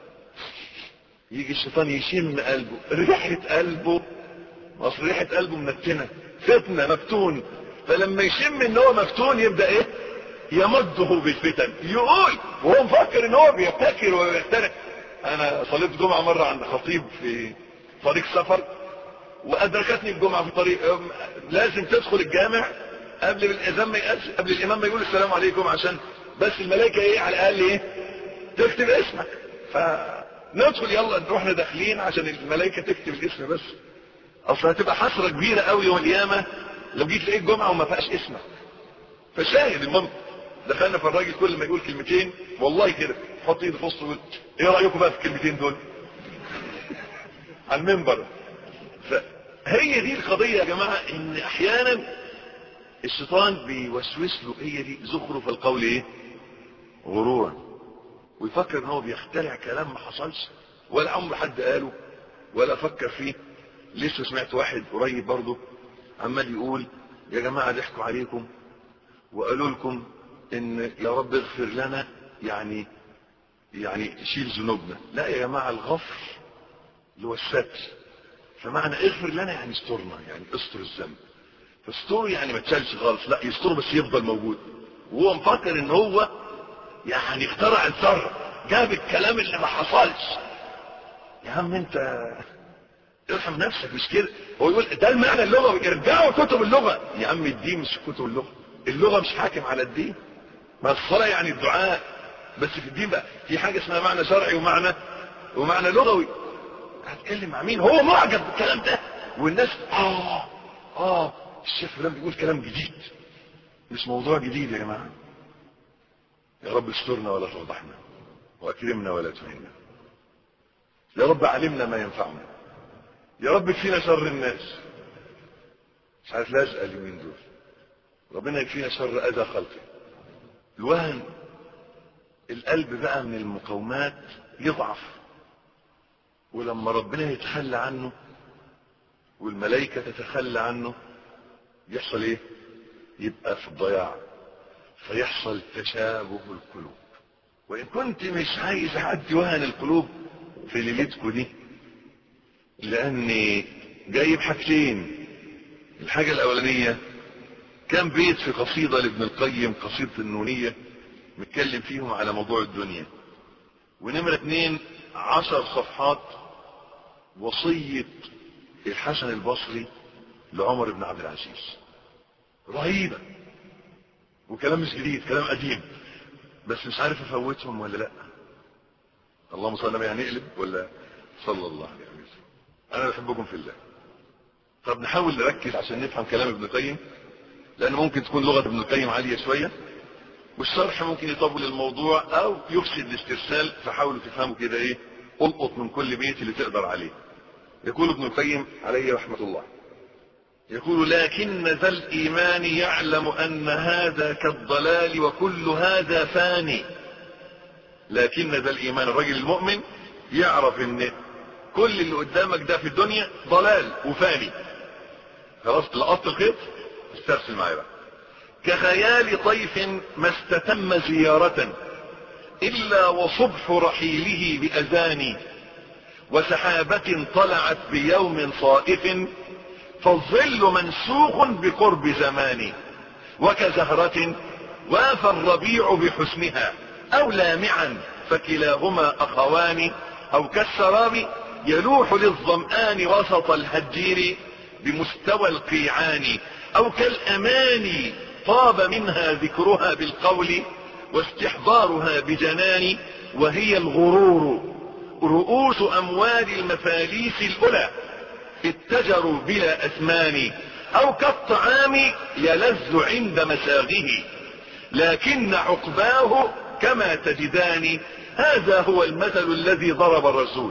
يجي الشيطان يشم قلبه ريحة قلبه اصل ريحة قلبه منتنة فتنة مفتون فلما يشم ان هو مفتون يبدأ ايه يمده بالفتن يقول وهو مفكر ان هو بيبتكر ويخترع انا صليت جمعة مرة عند خطيب في طريق سفر وادركتني الجمعة في طريق لازم تدخل الجامع قبل الاذان ما يقاس قبل الامام ما يقول السلام عليكم عشان بس الملائكة ايه على الاقل ايه تكتب اسمك فندخل يلا نروح داخلين عشان الملائكة تكتب الاسم بس اصل هتبقى حسرة كبيرة قوي يوم القيامة لو جيت لقيت جمعة وما فيهاش اسمك فشاهد المهم دخلنا في الراجل كل ما يقول كلمتين والله كده حط ايده في وسطه ويقول ايه رايكم بقى في الكلمتين دول على المنبر فهي دي القضية يا جماعة ان احيانا الشيطان بيوسوس له هي دي زخرف القول ايه غرورا ويفكر ان هو بيخترع كلام ما حصلش ولا عمر حد قاله ولا فكر فيه لسه سمعت واحد قريب برضه عمال يقول يا جماعه ضحكوا عليكم وقالوا لكم ان يا رب اغفر لنا يعني يعني شيل ذنوبنا لا يا جماعه الغفر اللي هو الستر فمعنى اغفر لنا يعني استرنا يعني استر الذنب فاستره يعني ما تشالش خالص لا يستره بس يفضل موجود وهو مفكر ان هو يعني اخترع الذره جاب الكلام اللي ما حصلش يا عم انت ارحم نفسك مش كده هو يقول ده المعنى اللغوي ارجعوا كتب اللغه يا عم الدين مش كتب اللغه اللغه مش حاكم على الدين ما الصلاه يعني الدعاء بس في الدين بقى في حاجه اسمها معنى شرعي ومعنى ومعنى لغوي هتكلم مع مين هو معجب بالكلام ده والناس اه اه الشيخ فلان بيقول كلام جديد مش موضوع جديد يا جماعه يا رب استرنا ولا تفضحنا واكرمنا ولا تهنا يا رب علمنا ما ينفعنا يا رب اكفينا شر الناس مش عارف لازقه اليومين دول ربنا يكفينا شر اذى خلقه الوهن القلب بقى من المقومات يضعف ولما ربنا يتخلى عنه والملائكة تتخلى عنه يحصل ايه يبقى في الضياع فيحصل تشابه القلوب وان كنت مش عايز حد يوهن القلوب في ليلتكم دي لاني جايب حاجتين الحاجة الاولانية كان بيت في قصيدة لابن القيم قصيدة النونية متكلم فيهم على موضوع الدنيا ونمرة اتنين عشر صفحات وصية الحسن البصري لعمر بن عبد العزيز رهيبة وكلام مش جديد كلام قديم بس مش عارف افوتهم ولا لا اللهم صل على يعني نقلب ولا صلى الله عليه وسلم انا بحبكم في الله طب نحاول نركز عشان نفهم كلام ابن القيم لان ممكن تكون لغه ابن القيم عاليه شويه والشرح ممكن يطول الموضوع او يفسد الاسترسال فحاولوا تفهموا كده ايه القط من كل بيت اللي تقدر عليه يقول ابن القيم عليه رحمه الله يقول لكن ذا الايمان يعلم ان هذا كالضلال وكل هذا فاني لكن ذا الايمان الرجل المؤمن يعرف ان كل اللي قدامك ده في الدنيا ضلال وفاني خلاص لقطت الخيط استرسل معايا بقى كخيال طيف ما استتم زيارة إلا وصبح رحيله بأذان وسحابة طلعت بيوم صائف فالظل منسوخ بقرب زمان وكزهرة وافى الربيع بحسنها أو لامعا فكلاهما أخوان أو كالسراب يلوح للظمآن وسط الهجير بمستوى القيعان أو كالأماني طاب منها ذكرها بالقول واستحضارها بجنان وهي الغرور رؤوس أموال المفاليس الأولى اتجروا بلا أثمان أو كالطعام يلذ عند مساغه لكن عقباه كما تجدان هذا هو المثل الذي ضرب الرسول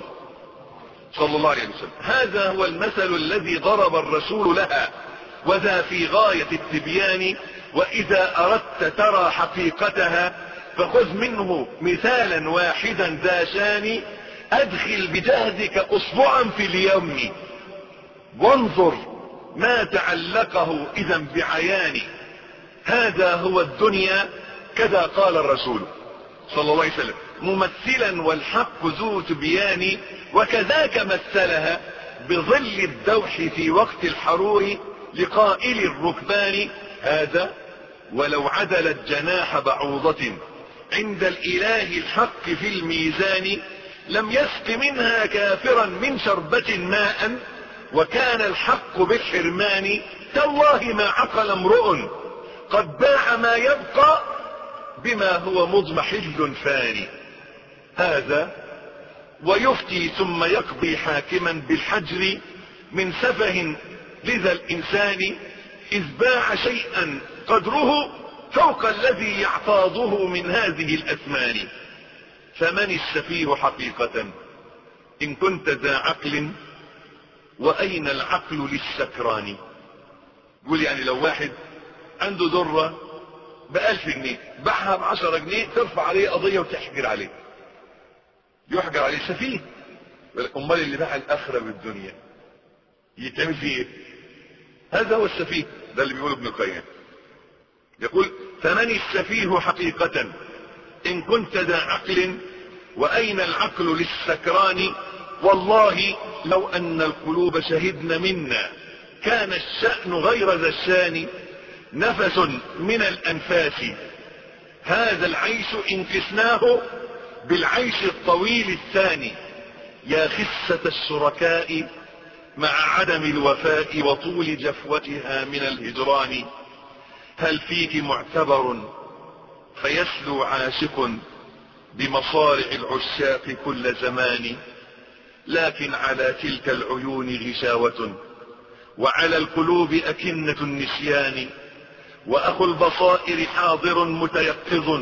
صلى الله عليه وسلم هذا هو المثل الذي ضرب الرسول لها وذا في غاية التبيان وإذا أردت ترى حقيقتها فخذ منه مثالا واحدا ذا شان أدخل بجهدك أصبعا في اليم وانظر ما تعلقه إذا بعيان هذا هو الدنيا كذا قال الرسول صلى الله عليه وسلم ممثلا والحق ذو تبيان وكذاك مثلها بظل الدوح في وقت الحرور لقائل الركبان هذا ولو عدلت جناح بعوضة عند الإله الحق في الميزان لم يسق منها كافرا من شربة ماء وكان الحق بالحرمان تالله ما عقل امرؤ قد باع ما يبقى بما هو مضمحل فاني هذا ويفتي ثم يقضي حاكما بالحجر من سفه لذا الإنسان إذ باع شيئا قدره فوق الذي يعتاضه من هذه الأثمان فمن السفيه حقيقة إن كنت ذا عقل وأين العقل للسكران يقول يعني لو واحد عنده ذرة بألف جنيه باعها بعشرة جنيه ترفع عليه قضية وتحجر عليه يحجر عليه سفيه امال اللي باع الاخرة بالدنيا يتعمل فيه ايه هذا هو السفيه ده اللي بيقوله ابن القيم يقول فمن السفيه حقيقة ان كنت ذا عقل واين العقل للسكران والله لو ان القلوب شهدن منا كان الشأن غير ذا الشان نفس من الانفاس هذا العيش ان قسناه بالعيش الطويل الثاني يا خسة الشركاء مع عدم الوفاء وطول جفوتها من الهجران هل فيك معتبر فيسلو عاشق بمصارع العشاق كل زمان لكن على تلك العيون غشاوة وعلى القلوب أكنة النسيان وأخو البصائر حاضر متيقظ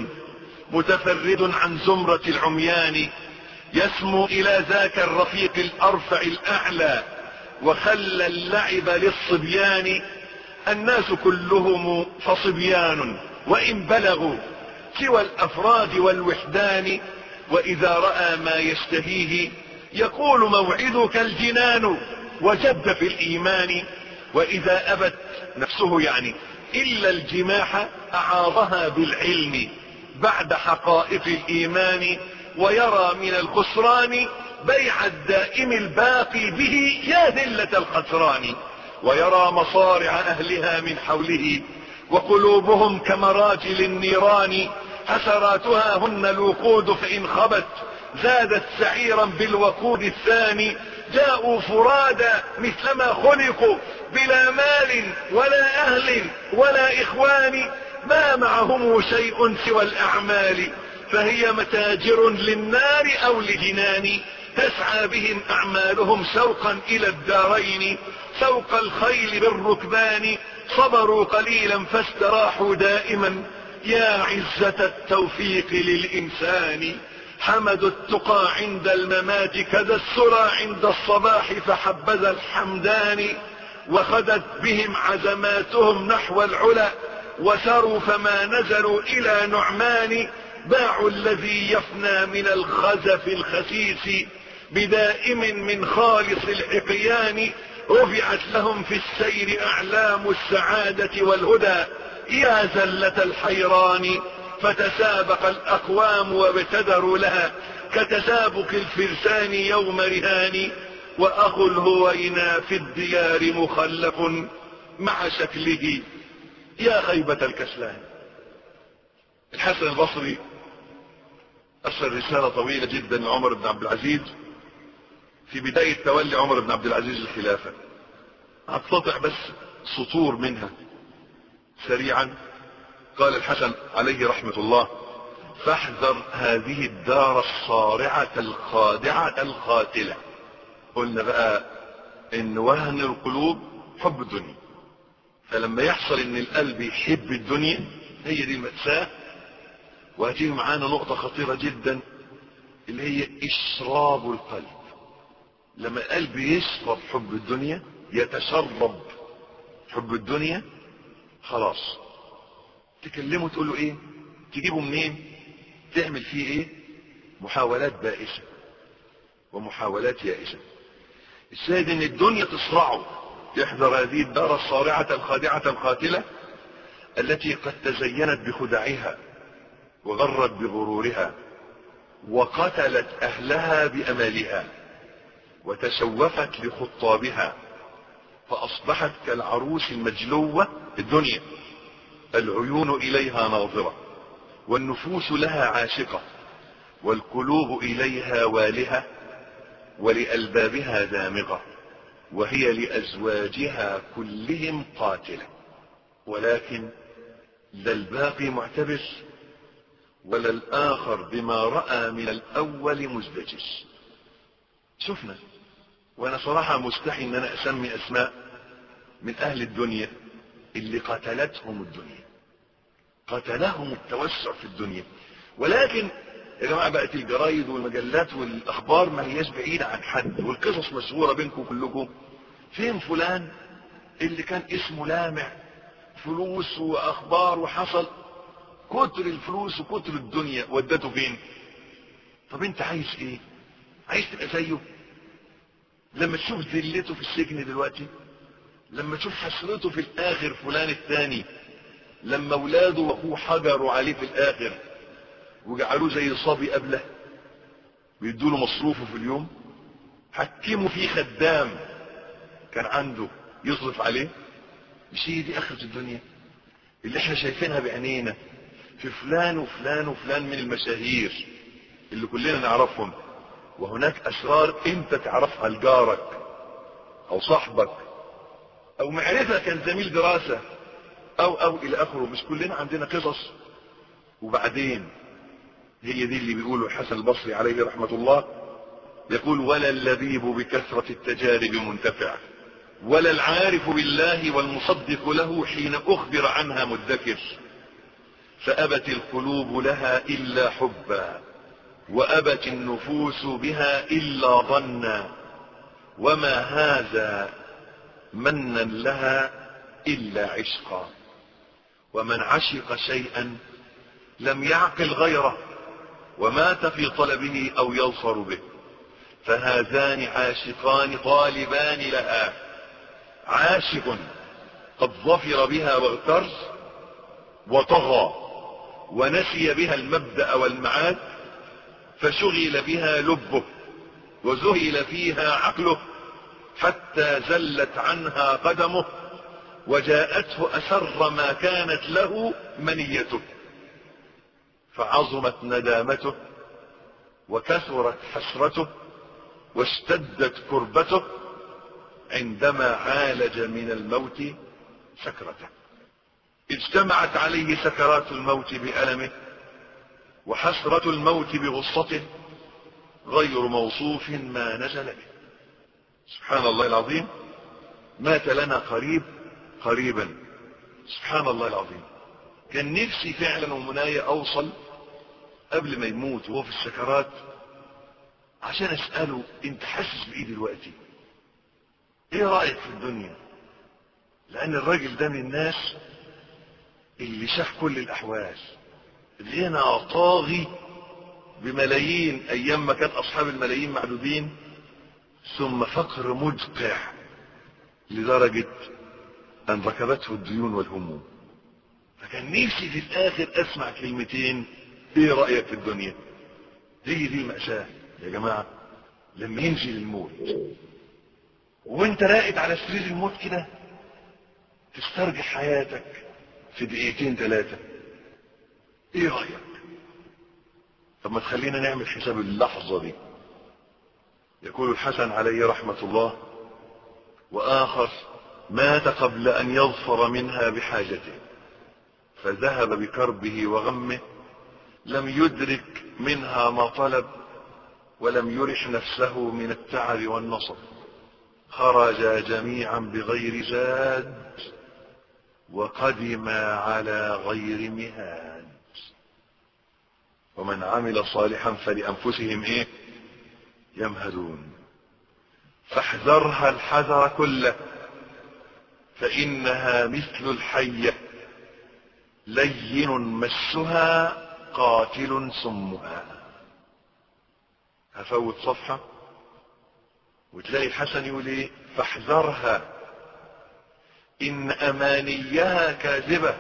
متفرد عن زمرة العميان يسمو إلى ذاك الرفيق الأرفع الأعلى وخلى اللعب للصبيان الناس كلهم فصبيان وإن بلغوا سوى الأفراد والوحدان وإذا رأى ما يشتهيه يقول موعدك الجنان وجد في الإيمان وإذا أبت نفسه يعني إلا الجماح أعاضها بالعلم بعد حقائق الإيمان ويرى من الخسران بيع الدائم الباقي به يا ذلة الخسران ويرى مصارع أهلها من حوله وقلوبهم كمراجل النيران حسراتها هن الوقود فإن خبت زادت سعيرا بالوقود الثاني جاءوا فرادا مثلما خلقوا بلا مال ولا أهل ولا إخوان ما معهم شيء سوى الأعمال فهي متاجر للنار أو لجنان تسعى بهم أعمالهم سوقا إلى الدارين سوق الخيل بالركبان صبروا قليلا فاستراحوا دائما يا عزة التوفيق للإنسان حمدوا التقى عند الممات كذا السرى عند الصباح فحبذا الحمدان وخدت بهم عزماتهم نحو العلا وسروا فما نزلوا إلى نعمان باعوا الذي يفنى من الخزف الخسيس بدائم من خالص العقيان رفعت لهم في السير أعلام السعادة والهدى يا زلة الحيران فتسابق الأقوام وابتدروا لها كتسابق الفرسان يوم رهان وأخو الهوينا في الديار مخلق مع شكله يا خيبة الكسلان الحسن البصري أرسل رسالة طويلة جدا لعمر بن عبد العزيز في بداية تولي عمر بن عبد العزيز الخلافة هتطلع بس سطور منها سريعا قال الحسن عليه رحمة الله فاحذر هذه الدار الصارعة الخادعة القاتلة قلنا بقى ان وهن القلوب حب الدنيا فلما يحصل ان القلب يحب الدنيا هي دي المأساة وهتيجي معانا نقطة خطيرة جدا اللي هي اشراب القلب لما القلب يشرب حب الدنيا يتشرب حب الدنيا خلاص تكلمه تقول له ايه تجيبه منين تعمل فيه ايه محاولات بائسة ومحاولات يائسة الشاهد ان الدنيا تصرعه يحذر هذه الدار الصارعة الخادعة القاتلة التي قد تزينت بخدعها وغرت بغرورها وقتلت اهلها بامالها وتشوفت لخطابها فاصبحت كالعروس المجلوة الدنيا العيون اليها ناظرة والنفوس لها عاشقة والقلوب اليها والهة ولألبابها دامغة وهي لأزواجها كلهم قاتلة ولكن لا الباقي معتبر ولا الآخر بما رأى من الأول مزدجر شفنا وأنا صراحة مستحي أن أنا أسمي أسماء من أهل الدنيا اللي قتلتهم الدنيا قتلهم التوسع في الدنيا ولكن يا جماعة بقت الجرايد والمجلات والأخبار ما هياش بعيدة عن حد والقصص مشهورة بينكم كلكم فين فلان اللي كان اسمه لامع فلوس واخبار وحصل كتر الفلوس وكتر الدنيا ودته فين طب انت عايز ايه عايز تبقى زيه لما تشوف ذلته في السجن دلوقتي لما تشوف حسرته في الاخر فلان الثاني لما اولاده واخوه حجروا عليه في الاخر وجعلوه زي صبي قبله بيدوا له مصروفه في اليوم حكموا فيه خدام كان عنده يصرف عليه مش هي دي اخرة الدنيا اللي احنا شايفينها بعينينا في فلان وفلان وفلان من المشاهير اللي كلنا نعرفهم وهناك اسرار انت تعرفها لجارك او صاحبك او معرفة كان زميل دراسة او او الى اخره مش كلنا عندنا قصص وبعدين هي دي اللي بيقوله الحسن البصري عليه رحمة الله يقول ولا اللبيب بكثرة التجارب منتفع ولا العارف بالله والمصدق له حين أخبر عنها مدكر فأبت القلوب لها إلا حبا وأبت النفوس بها إلا ظنا وما هذا منا لها إلا عشقا ومن عشق شيئا لم يعقل غيره ومات في طلبه أو يظفر به فهذان عاشقان طالبان لها عاشق قد ظفر بها واغتر وطغى ونسي بها المبدأ والمعاد فشغل بها لبه وزهل فيها عقله حتى زلت عنها قدمه وجاءته أسر ما كانت له منيته فعظمت ندامته وكثرت حسرته واشتدت كربته عندما عالج من الموت سكرته اجتمعت عليه سكرات الموت بألمه وحسرة الموت بغصته غير موصوف ما نزل به سبحان الله العظيم مات لنا قريب قريبا سبحان الله العظيم كان نفسي فعلا ومنايا اوصل قبل ما يموت وهو في السكرات عشان اسأله انت حاسس بايه دلوقتي ايه رأيك في الدنيا لان الراجل ده من الناس اللي شاف كل الاحوال غنى طاغي بملايين ايام ما كان اصحاب الملايين معدودين ثم فقر مدقع لدرجة ان ركبته الديون والهموم فكان نفسي في الاخر اسمع كلمتين ايه رأيك في الدنيا هي دي المأساة يا جماعة لما ينزل الموت وانت راقد على سرير الموت كده تسترجع حياتك في دقيقتين ثلاثة ايه رأيك طب ما تخلينا نعمل حساب اللحظة دي يقول الحسن عليه رحمة الله وآخر مات قبل أن يظفر منها بحاجته فذهب بكربه وغمه لم يدرك منها ما طلب ولم يرح نفسه من التعب والنصب خرجا جميعا بغير زاد وقدما على غير مهاد ومن عمل صالحا فلأنفسهم ايه يمهدون فاحذرها الحذر كله فإنها مثل الحية لين مسها قاتل سمها هفوت صفحة وتلاقي الحسن يقول ايه فاحذرها ان امانيها كاذبة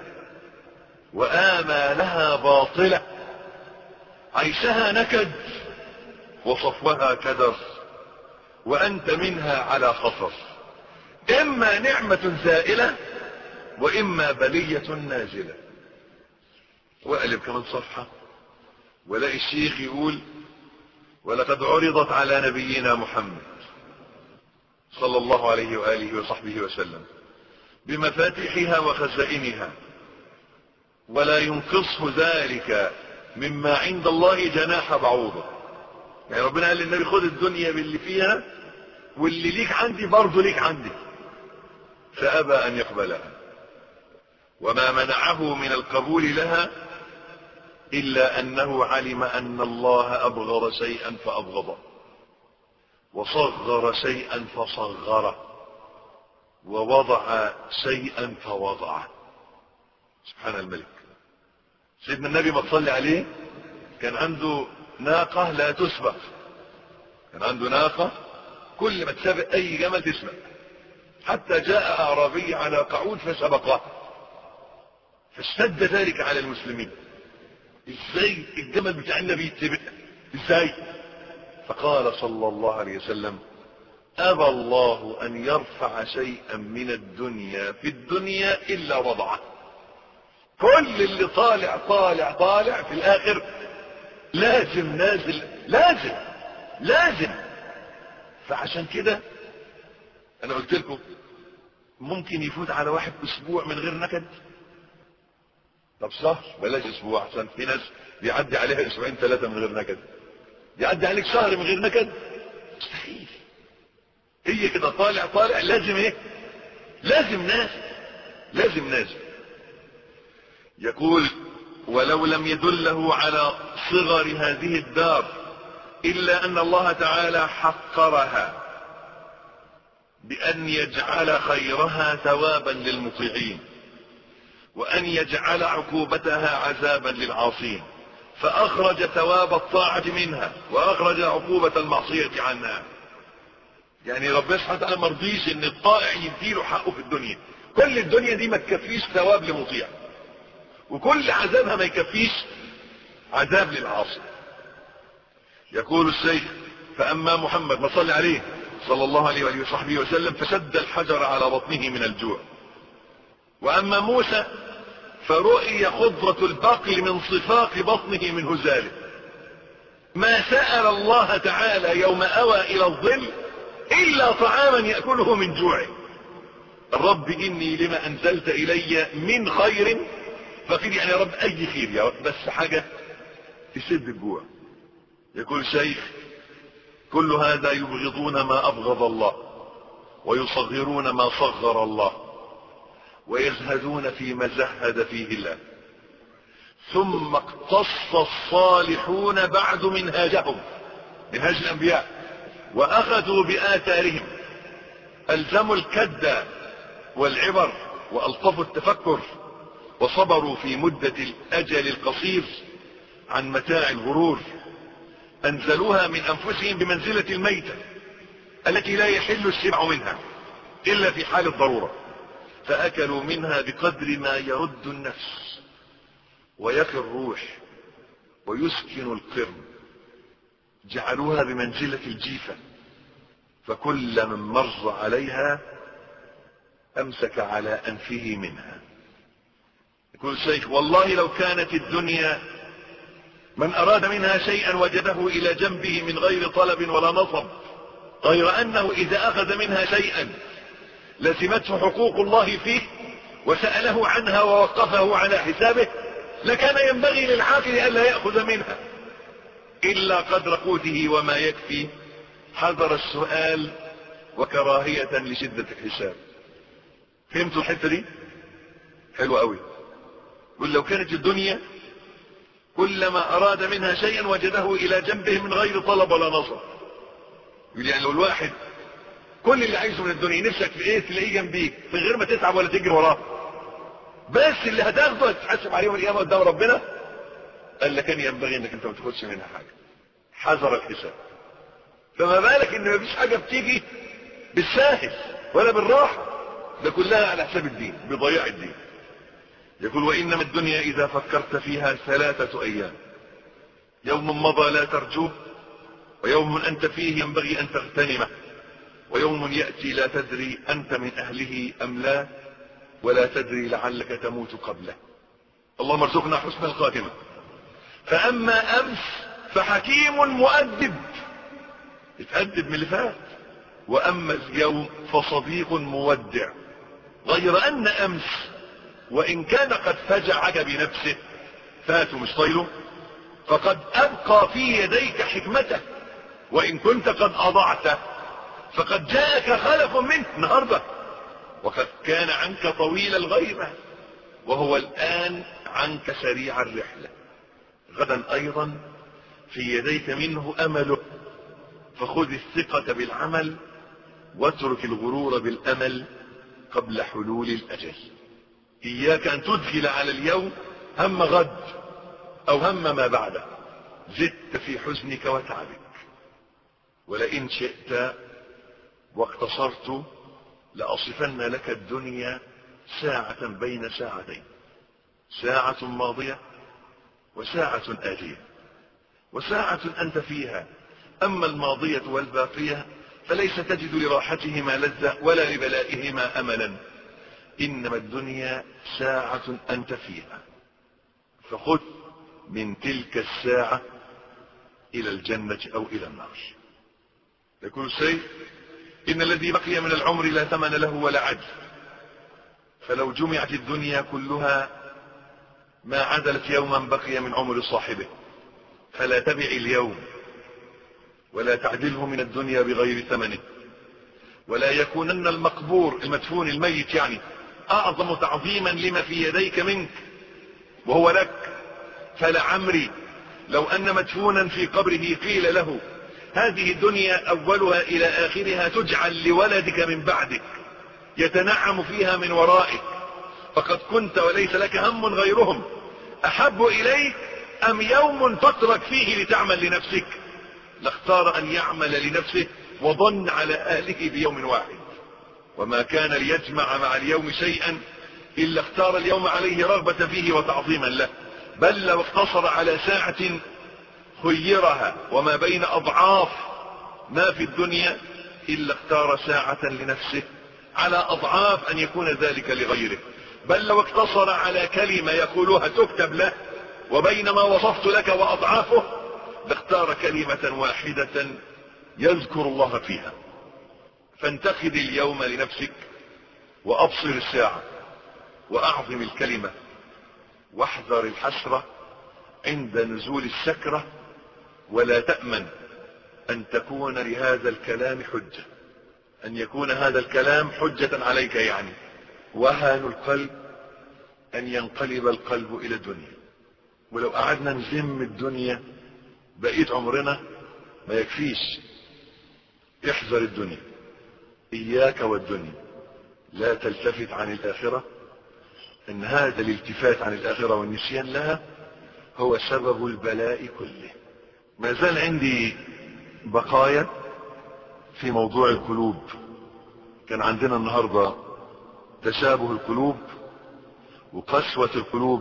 وامالها باطلة عيشها نكد وصفوها كدر وانت منها على خطر اما نعمة زائلة واما بلية نازلة واقلب كمان صفحة ولاقي الشيخ يقول ولقد عرضت على نبينا محمد صلى الله عليه وآله وصحبه وسلم بمفاتيحها وخزائنها ولا ينقصه ذلك مما عند الله جناح بعوضة يعني ربنا قال للنبي خد الدنيا باللي فيها واللي ليك عندي برضه ليك عندي فأبى أن يقبلها وما منعه من القبول لها إلا أنه علم أن الله أبغض شيئا فأبغضه وصغر شيئا فصغره ووضع شيئا فوضعه سبحان الملك سيدنا النبي ما تصلي عليه كان عنده ناقة لا تسبق كان عنده ناقة كل ما تسابق أي جمل تسبق حتى جاء أعرابي على قعود فسبقه فاشتد ذلك على المسلمين ازاي الجمل بتاع النبي يتسبق ازاي فقال صلى الله عليه وسلم أبى الله أن يرفع شيئا من الدنيا في الدنيا إلا وضعه كل اللي طالع طالع طالع في الآخر لازم نازل لازم لازم فعشان كده أنا قلت لكم ممكن يفوت على واحد أسبوع من غير نكد طب شهر بلاش أسبوع عشان في ناس بيعدي عليها أسبوعين ثلاثة من غير نكد يعدي عليك شهر من غير نكد مستحيل هي كده طالع طالع لازم ايه لازم ناس لازم ناس يقول ولو لم يدله على صغر هذه الدار إلا أن الله تعالى حقرها بأن يجعل خيرها ثوابا للمطيعين وأن يجعل عقوبتها عذابا للعاصين فأخرج ثواب الطاعة منها وأخرج عقوبة المعصية عنها يعني ربنا سبحانه وتعالى ما رضيش ان الطائع يديله حقه في الدنيا كل الدنيا دي ما تكفيش ثواب لمطيع وكل عذابها ما يكفيش عذاب للعاصي يقول الشيخ فأما محمد ما صلى عليه صلى الله عليه وآله وصحبه وسلم فشد الحجر على بطنه من الجوع وأما موسى فرؤي خضرة البقل من صفاق بطنه من هزاله ما سأل الله تعالى يوم أوى إلى الظل إلا طعاما يأكله من جوعه الرب إني لما أنزلت إلي من خير فقير يعني يا رب أي خير يا رب بس حاجة تسد الجوع يقول الشيخ كل هذا يبغضون ما أبغض الله ويصغرون ما صغر الله ويزهدون فيما زهد فيه الله ثم اقتص الصالحون بعد منهاجهم منهاج الأنبياء وأخذوا بآثارهم ألزموا الكد والعبر وألطفوا التفكر وصبروا في مدة الأجل القصير عن متاع الغرور أنزلوها من أنفسهم بمنزلة الميتة التي لا يحل الشبع منها إلا في حال الضرورة فأكلوا منها بقدر ما يرد النفس ويقي الروح ويسكن القرن جعلوها بمنزلة الجيفة فكل من مر عليها أمسك على أنفه منها يقول الشيخ والله لو كانت الدنيا من أراد منها شيئا وجده إلى جنبه من غير طلب ولا نصب غير أنه إذا أخذ منها شيئا لزمته حقوق الله فيه وسأله عنها ووقفه على حسابه لكان ينبغي للعاقل ألا يأخذ منها إلا قدر قوته وما يكفي حذر السؤال وكراهية لشدة الحساب فهمتوا الحتة دي حلوة قوي قل لو كانت الدنيا كلما أراد منها شيئا وجده إلى جنبه من غير طلب ولا نصر يقول يعني لو الواحد كل اللي عايزه من الدنيا نفسك في ايه تلاقيه جنبيك من غير ما تتعب ولا تجري وراه بس اللي هتاخده هتتحاسب عليه يوم القيامه قدام ربنا قال لك كان ينبغي انك انت ما تاخدش منها حاجه حذر الحساب فما بالك ان مفيش حاجه بتيجي بالساهل ولا بالراحه ده كلها على حساب الدين بضياع الدين يقول وانما الدنيا اذا فكرت فيها ثلاثه ايام يوم مضى لا ترجوه ويوم انت فيه ينبغي ان تغتنمه ويوم ياتي لا تدري انت من اهله ام لا ولا تدري لعلك تموت قبله اللهم ارزقنا حسن الخاتمه فاما امس فحكيم مؤدب اتأدب من اللي فات واما اليوم فصديق مودع غير ان امس وان كان قد فجعك بنفسه فاته مش طيله فقد ابقى في يديك حكمته وان كنت قد اضعته فقد جاءك خلف منه النهارده وقد كان عنك طويل الغيبة وهو الآن عنك سريع الرحلة غدا أيضا في يديك منه أمله فخذ الثقة بالعمل واترك الغرور بالأمل قبل حلول الأجل إياك أن تدخل على اليوم هم غد أو هم ما بعده زدت في حزنك وتعبك ولئن شئت واقتصرت لأصفن لك الدنيا ساعة بين ساعتين ساعة ماضية وساعة آتية وساعة أنت فيها أما الماضية والباقية فليس تجد لراحتهما لذة ولا لبلائهما أملا إنما الدنيا ساعة أنت فيها فخذ من تلك الساعة إلى الجنة أو إلى النار يقول السيد إن الذي بقي من العمر لا ثمن له ولا عدل فلو جمعت الدنيا كلها ما عدلت يوما بقي من عمر صاحبه فلا تبع اليوم ولا تعدله من الدنيا بغير ثمنه ولا يكونن المقبور المدفون الميت يعني أعظم تعظيما لما في يديك منك وهو لك فلعمري لو أن مدفونا في قبره قيل له هذه الدنيا أولها إلى آخرها تجعل لولدك من بعدك يتنعم فيها من ورائك فقد كنت وليس لك هم غيرهم أحب إليك أم يوم تترك فيه لتعمل لنفسك لاختار أن يعمل لنفسه وظن على أهله بيوم واحد وما كان ليجمع مع اليوم شيئا إلا اختار اليوم عليه رغبة فيه وتعظيما له بل لو اقتصر على ساعة خيرها وما بين أضعاف ما في الدنيا إلا اختار ساعة لنفسه على أضعاف أن يكون ذلك لغيره بل لو اقتصر على كلمة يقولها تكتب له وبين ما وصفت لك وأضعافه لاختار كلمة واحدة يذكر الله فيها فانتخذ اليوم لنفسك وأبصر الساعة وأعظم الكلمة واحذر الحسرة عند نزول السكرة ولا تأمن أن تكون لهذا الكلام حجة أن يكون هذا الكلام حجة عليك يعني وهن القلب أن ينقلب القلب إلى الدنيا ولو قعدنا نذم الدنيا بقيت عمرنا ما يكفيش احذر الدنيا إياك والدنيا لا تلتفت عن الآخرة ان هذا الالتفات عن الاخرة والنسيان لها هو سبب البلاء كله ما زال عندي بقايا في موضوع القلوب كان عندنا النهاردة تشابه القلوب وقسوة القلوب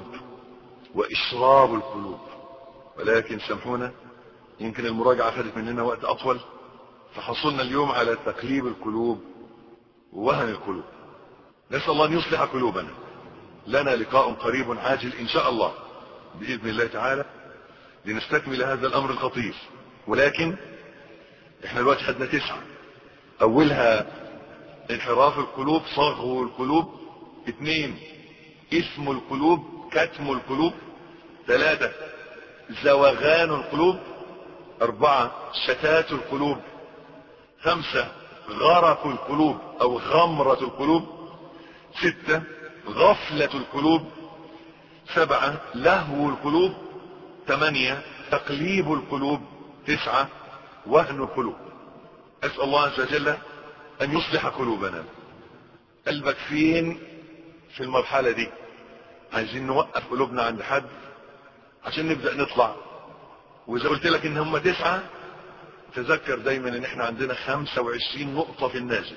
وإشراب القلوب ولكن سامحونا يمكن المراجعة خدت مننا وقت أطول فحصلنا اليوم على تقليب القلوب ووهن القلوب نسأل الله أن يصلح قلوبنا لنا لقاء قريب عاجل إن شاء الله بإذن الله تعالى لنستكمل هذا الأمر الخطير ولكن احنا دلوقتي خدنا تسعة أولها انحراف القلوب صغو القلوب اثنين اسم القلوب كتم القلوب ثلاثة زوغان القلوب أربعة شتات القلوب خمسة غرق القلوب أو غمرة القلوب ستة غفلة القلوب سبعة لهو القلوب ثمانية تقليب القلوب تسعة وهن القلوب أسأل الله عز وجل أن يصلح قلوبنا قلبك فين في المرحلة دي عايزين نوقف قلوبنا عند حد عشان نبدأ نطلع وإذا قلت لك إن هم تسعة تذكر دايما إن إحنا عندنا 25 نقطة في النازل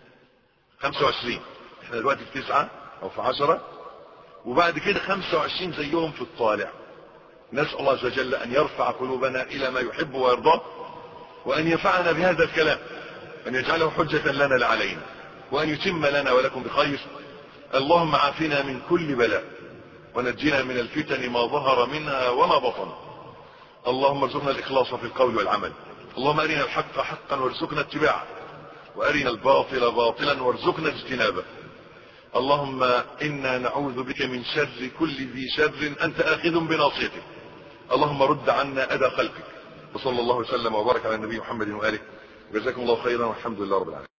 25 إحنا دلوقتي في تسعة أو في عشرة وبعد كده 25 زيهم في الطالع نسأل الله عز وجل أن يرفع قلوبنا إلى ما يحب ويرضاه وأن ينفعنا بهذا الكلام أن يجعله حجة لنا لا علينا وأن يتم لنا ولكم بخير اللهم عافنا من كل بلاء ونجنا من الفتن ما ظهر منها وما بطن اللهم ارزقنا الإخلاص في القول والعمل اللهم أرنا الحق حقا وارزقنا اتباعه وأرنا الباطل باطلا وارزقنا اجتنابه اللهم إنا نعوذ بك من شر كل ذي شر أنت آخذ بناصيته اللهم رد عنا أذى خلقك وصلى الله وسلم وبارك على النبي محمد وآله جزاكم الله خيرا والحمد لله رب العالمين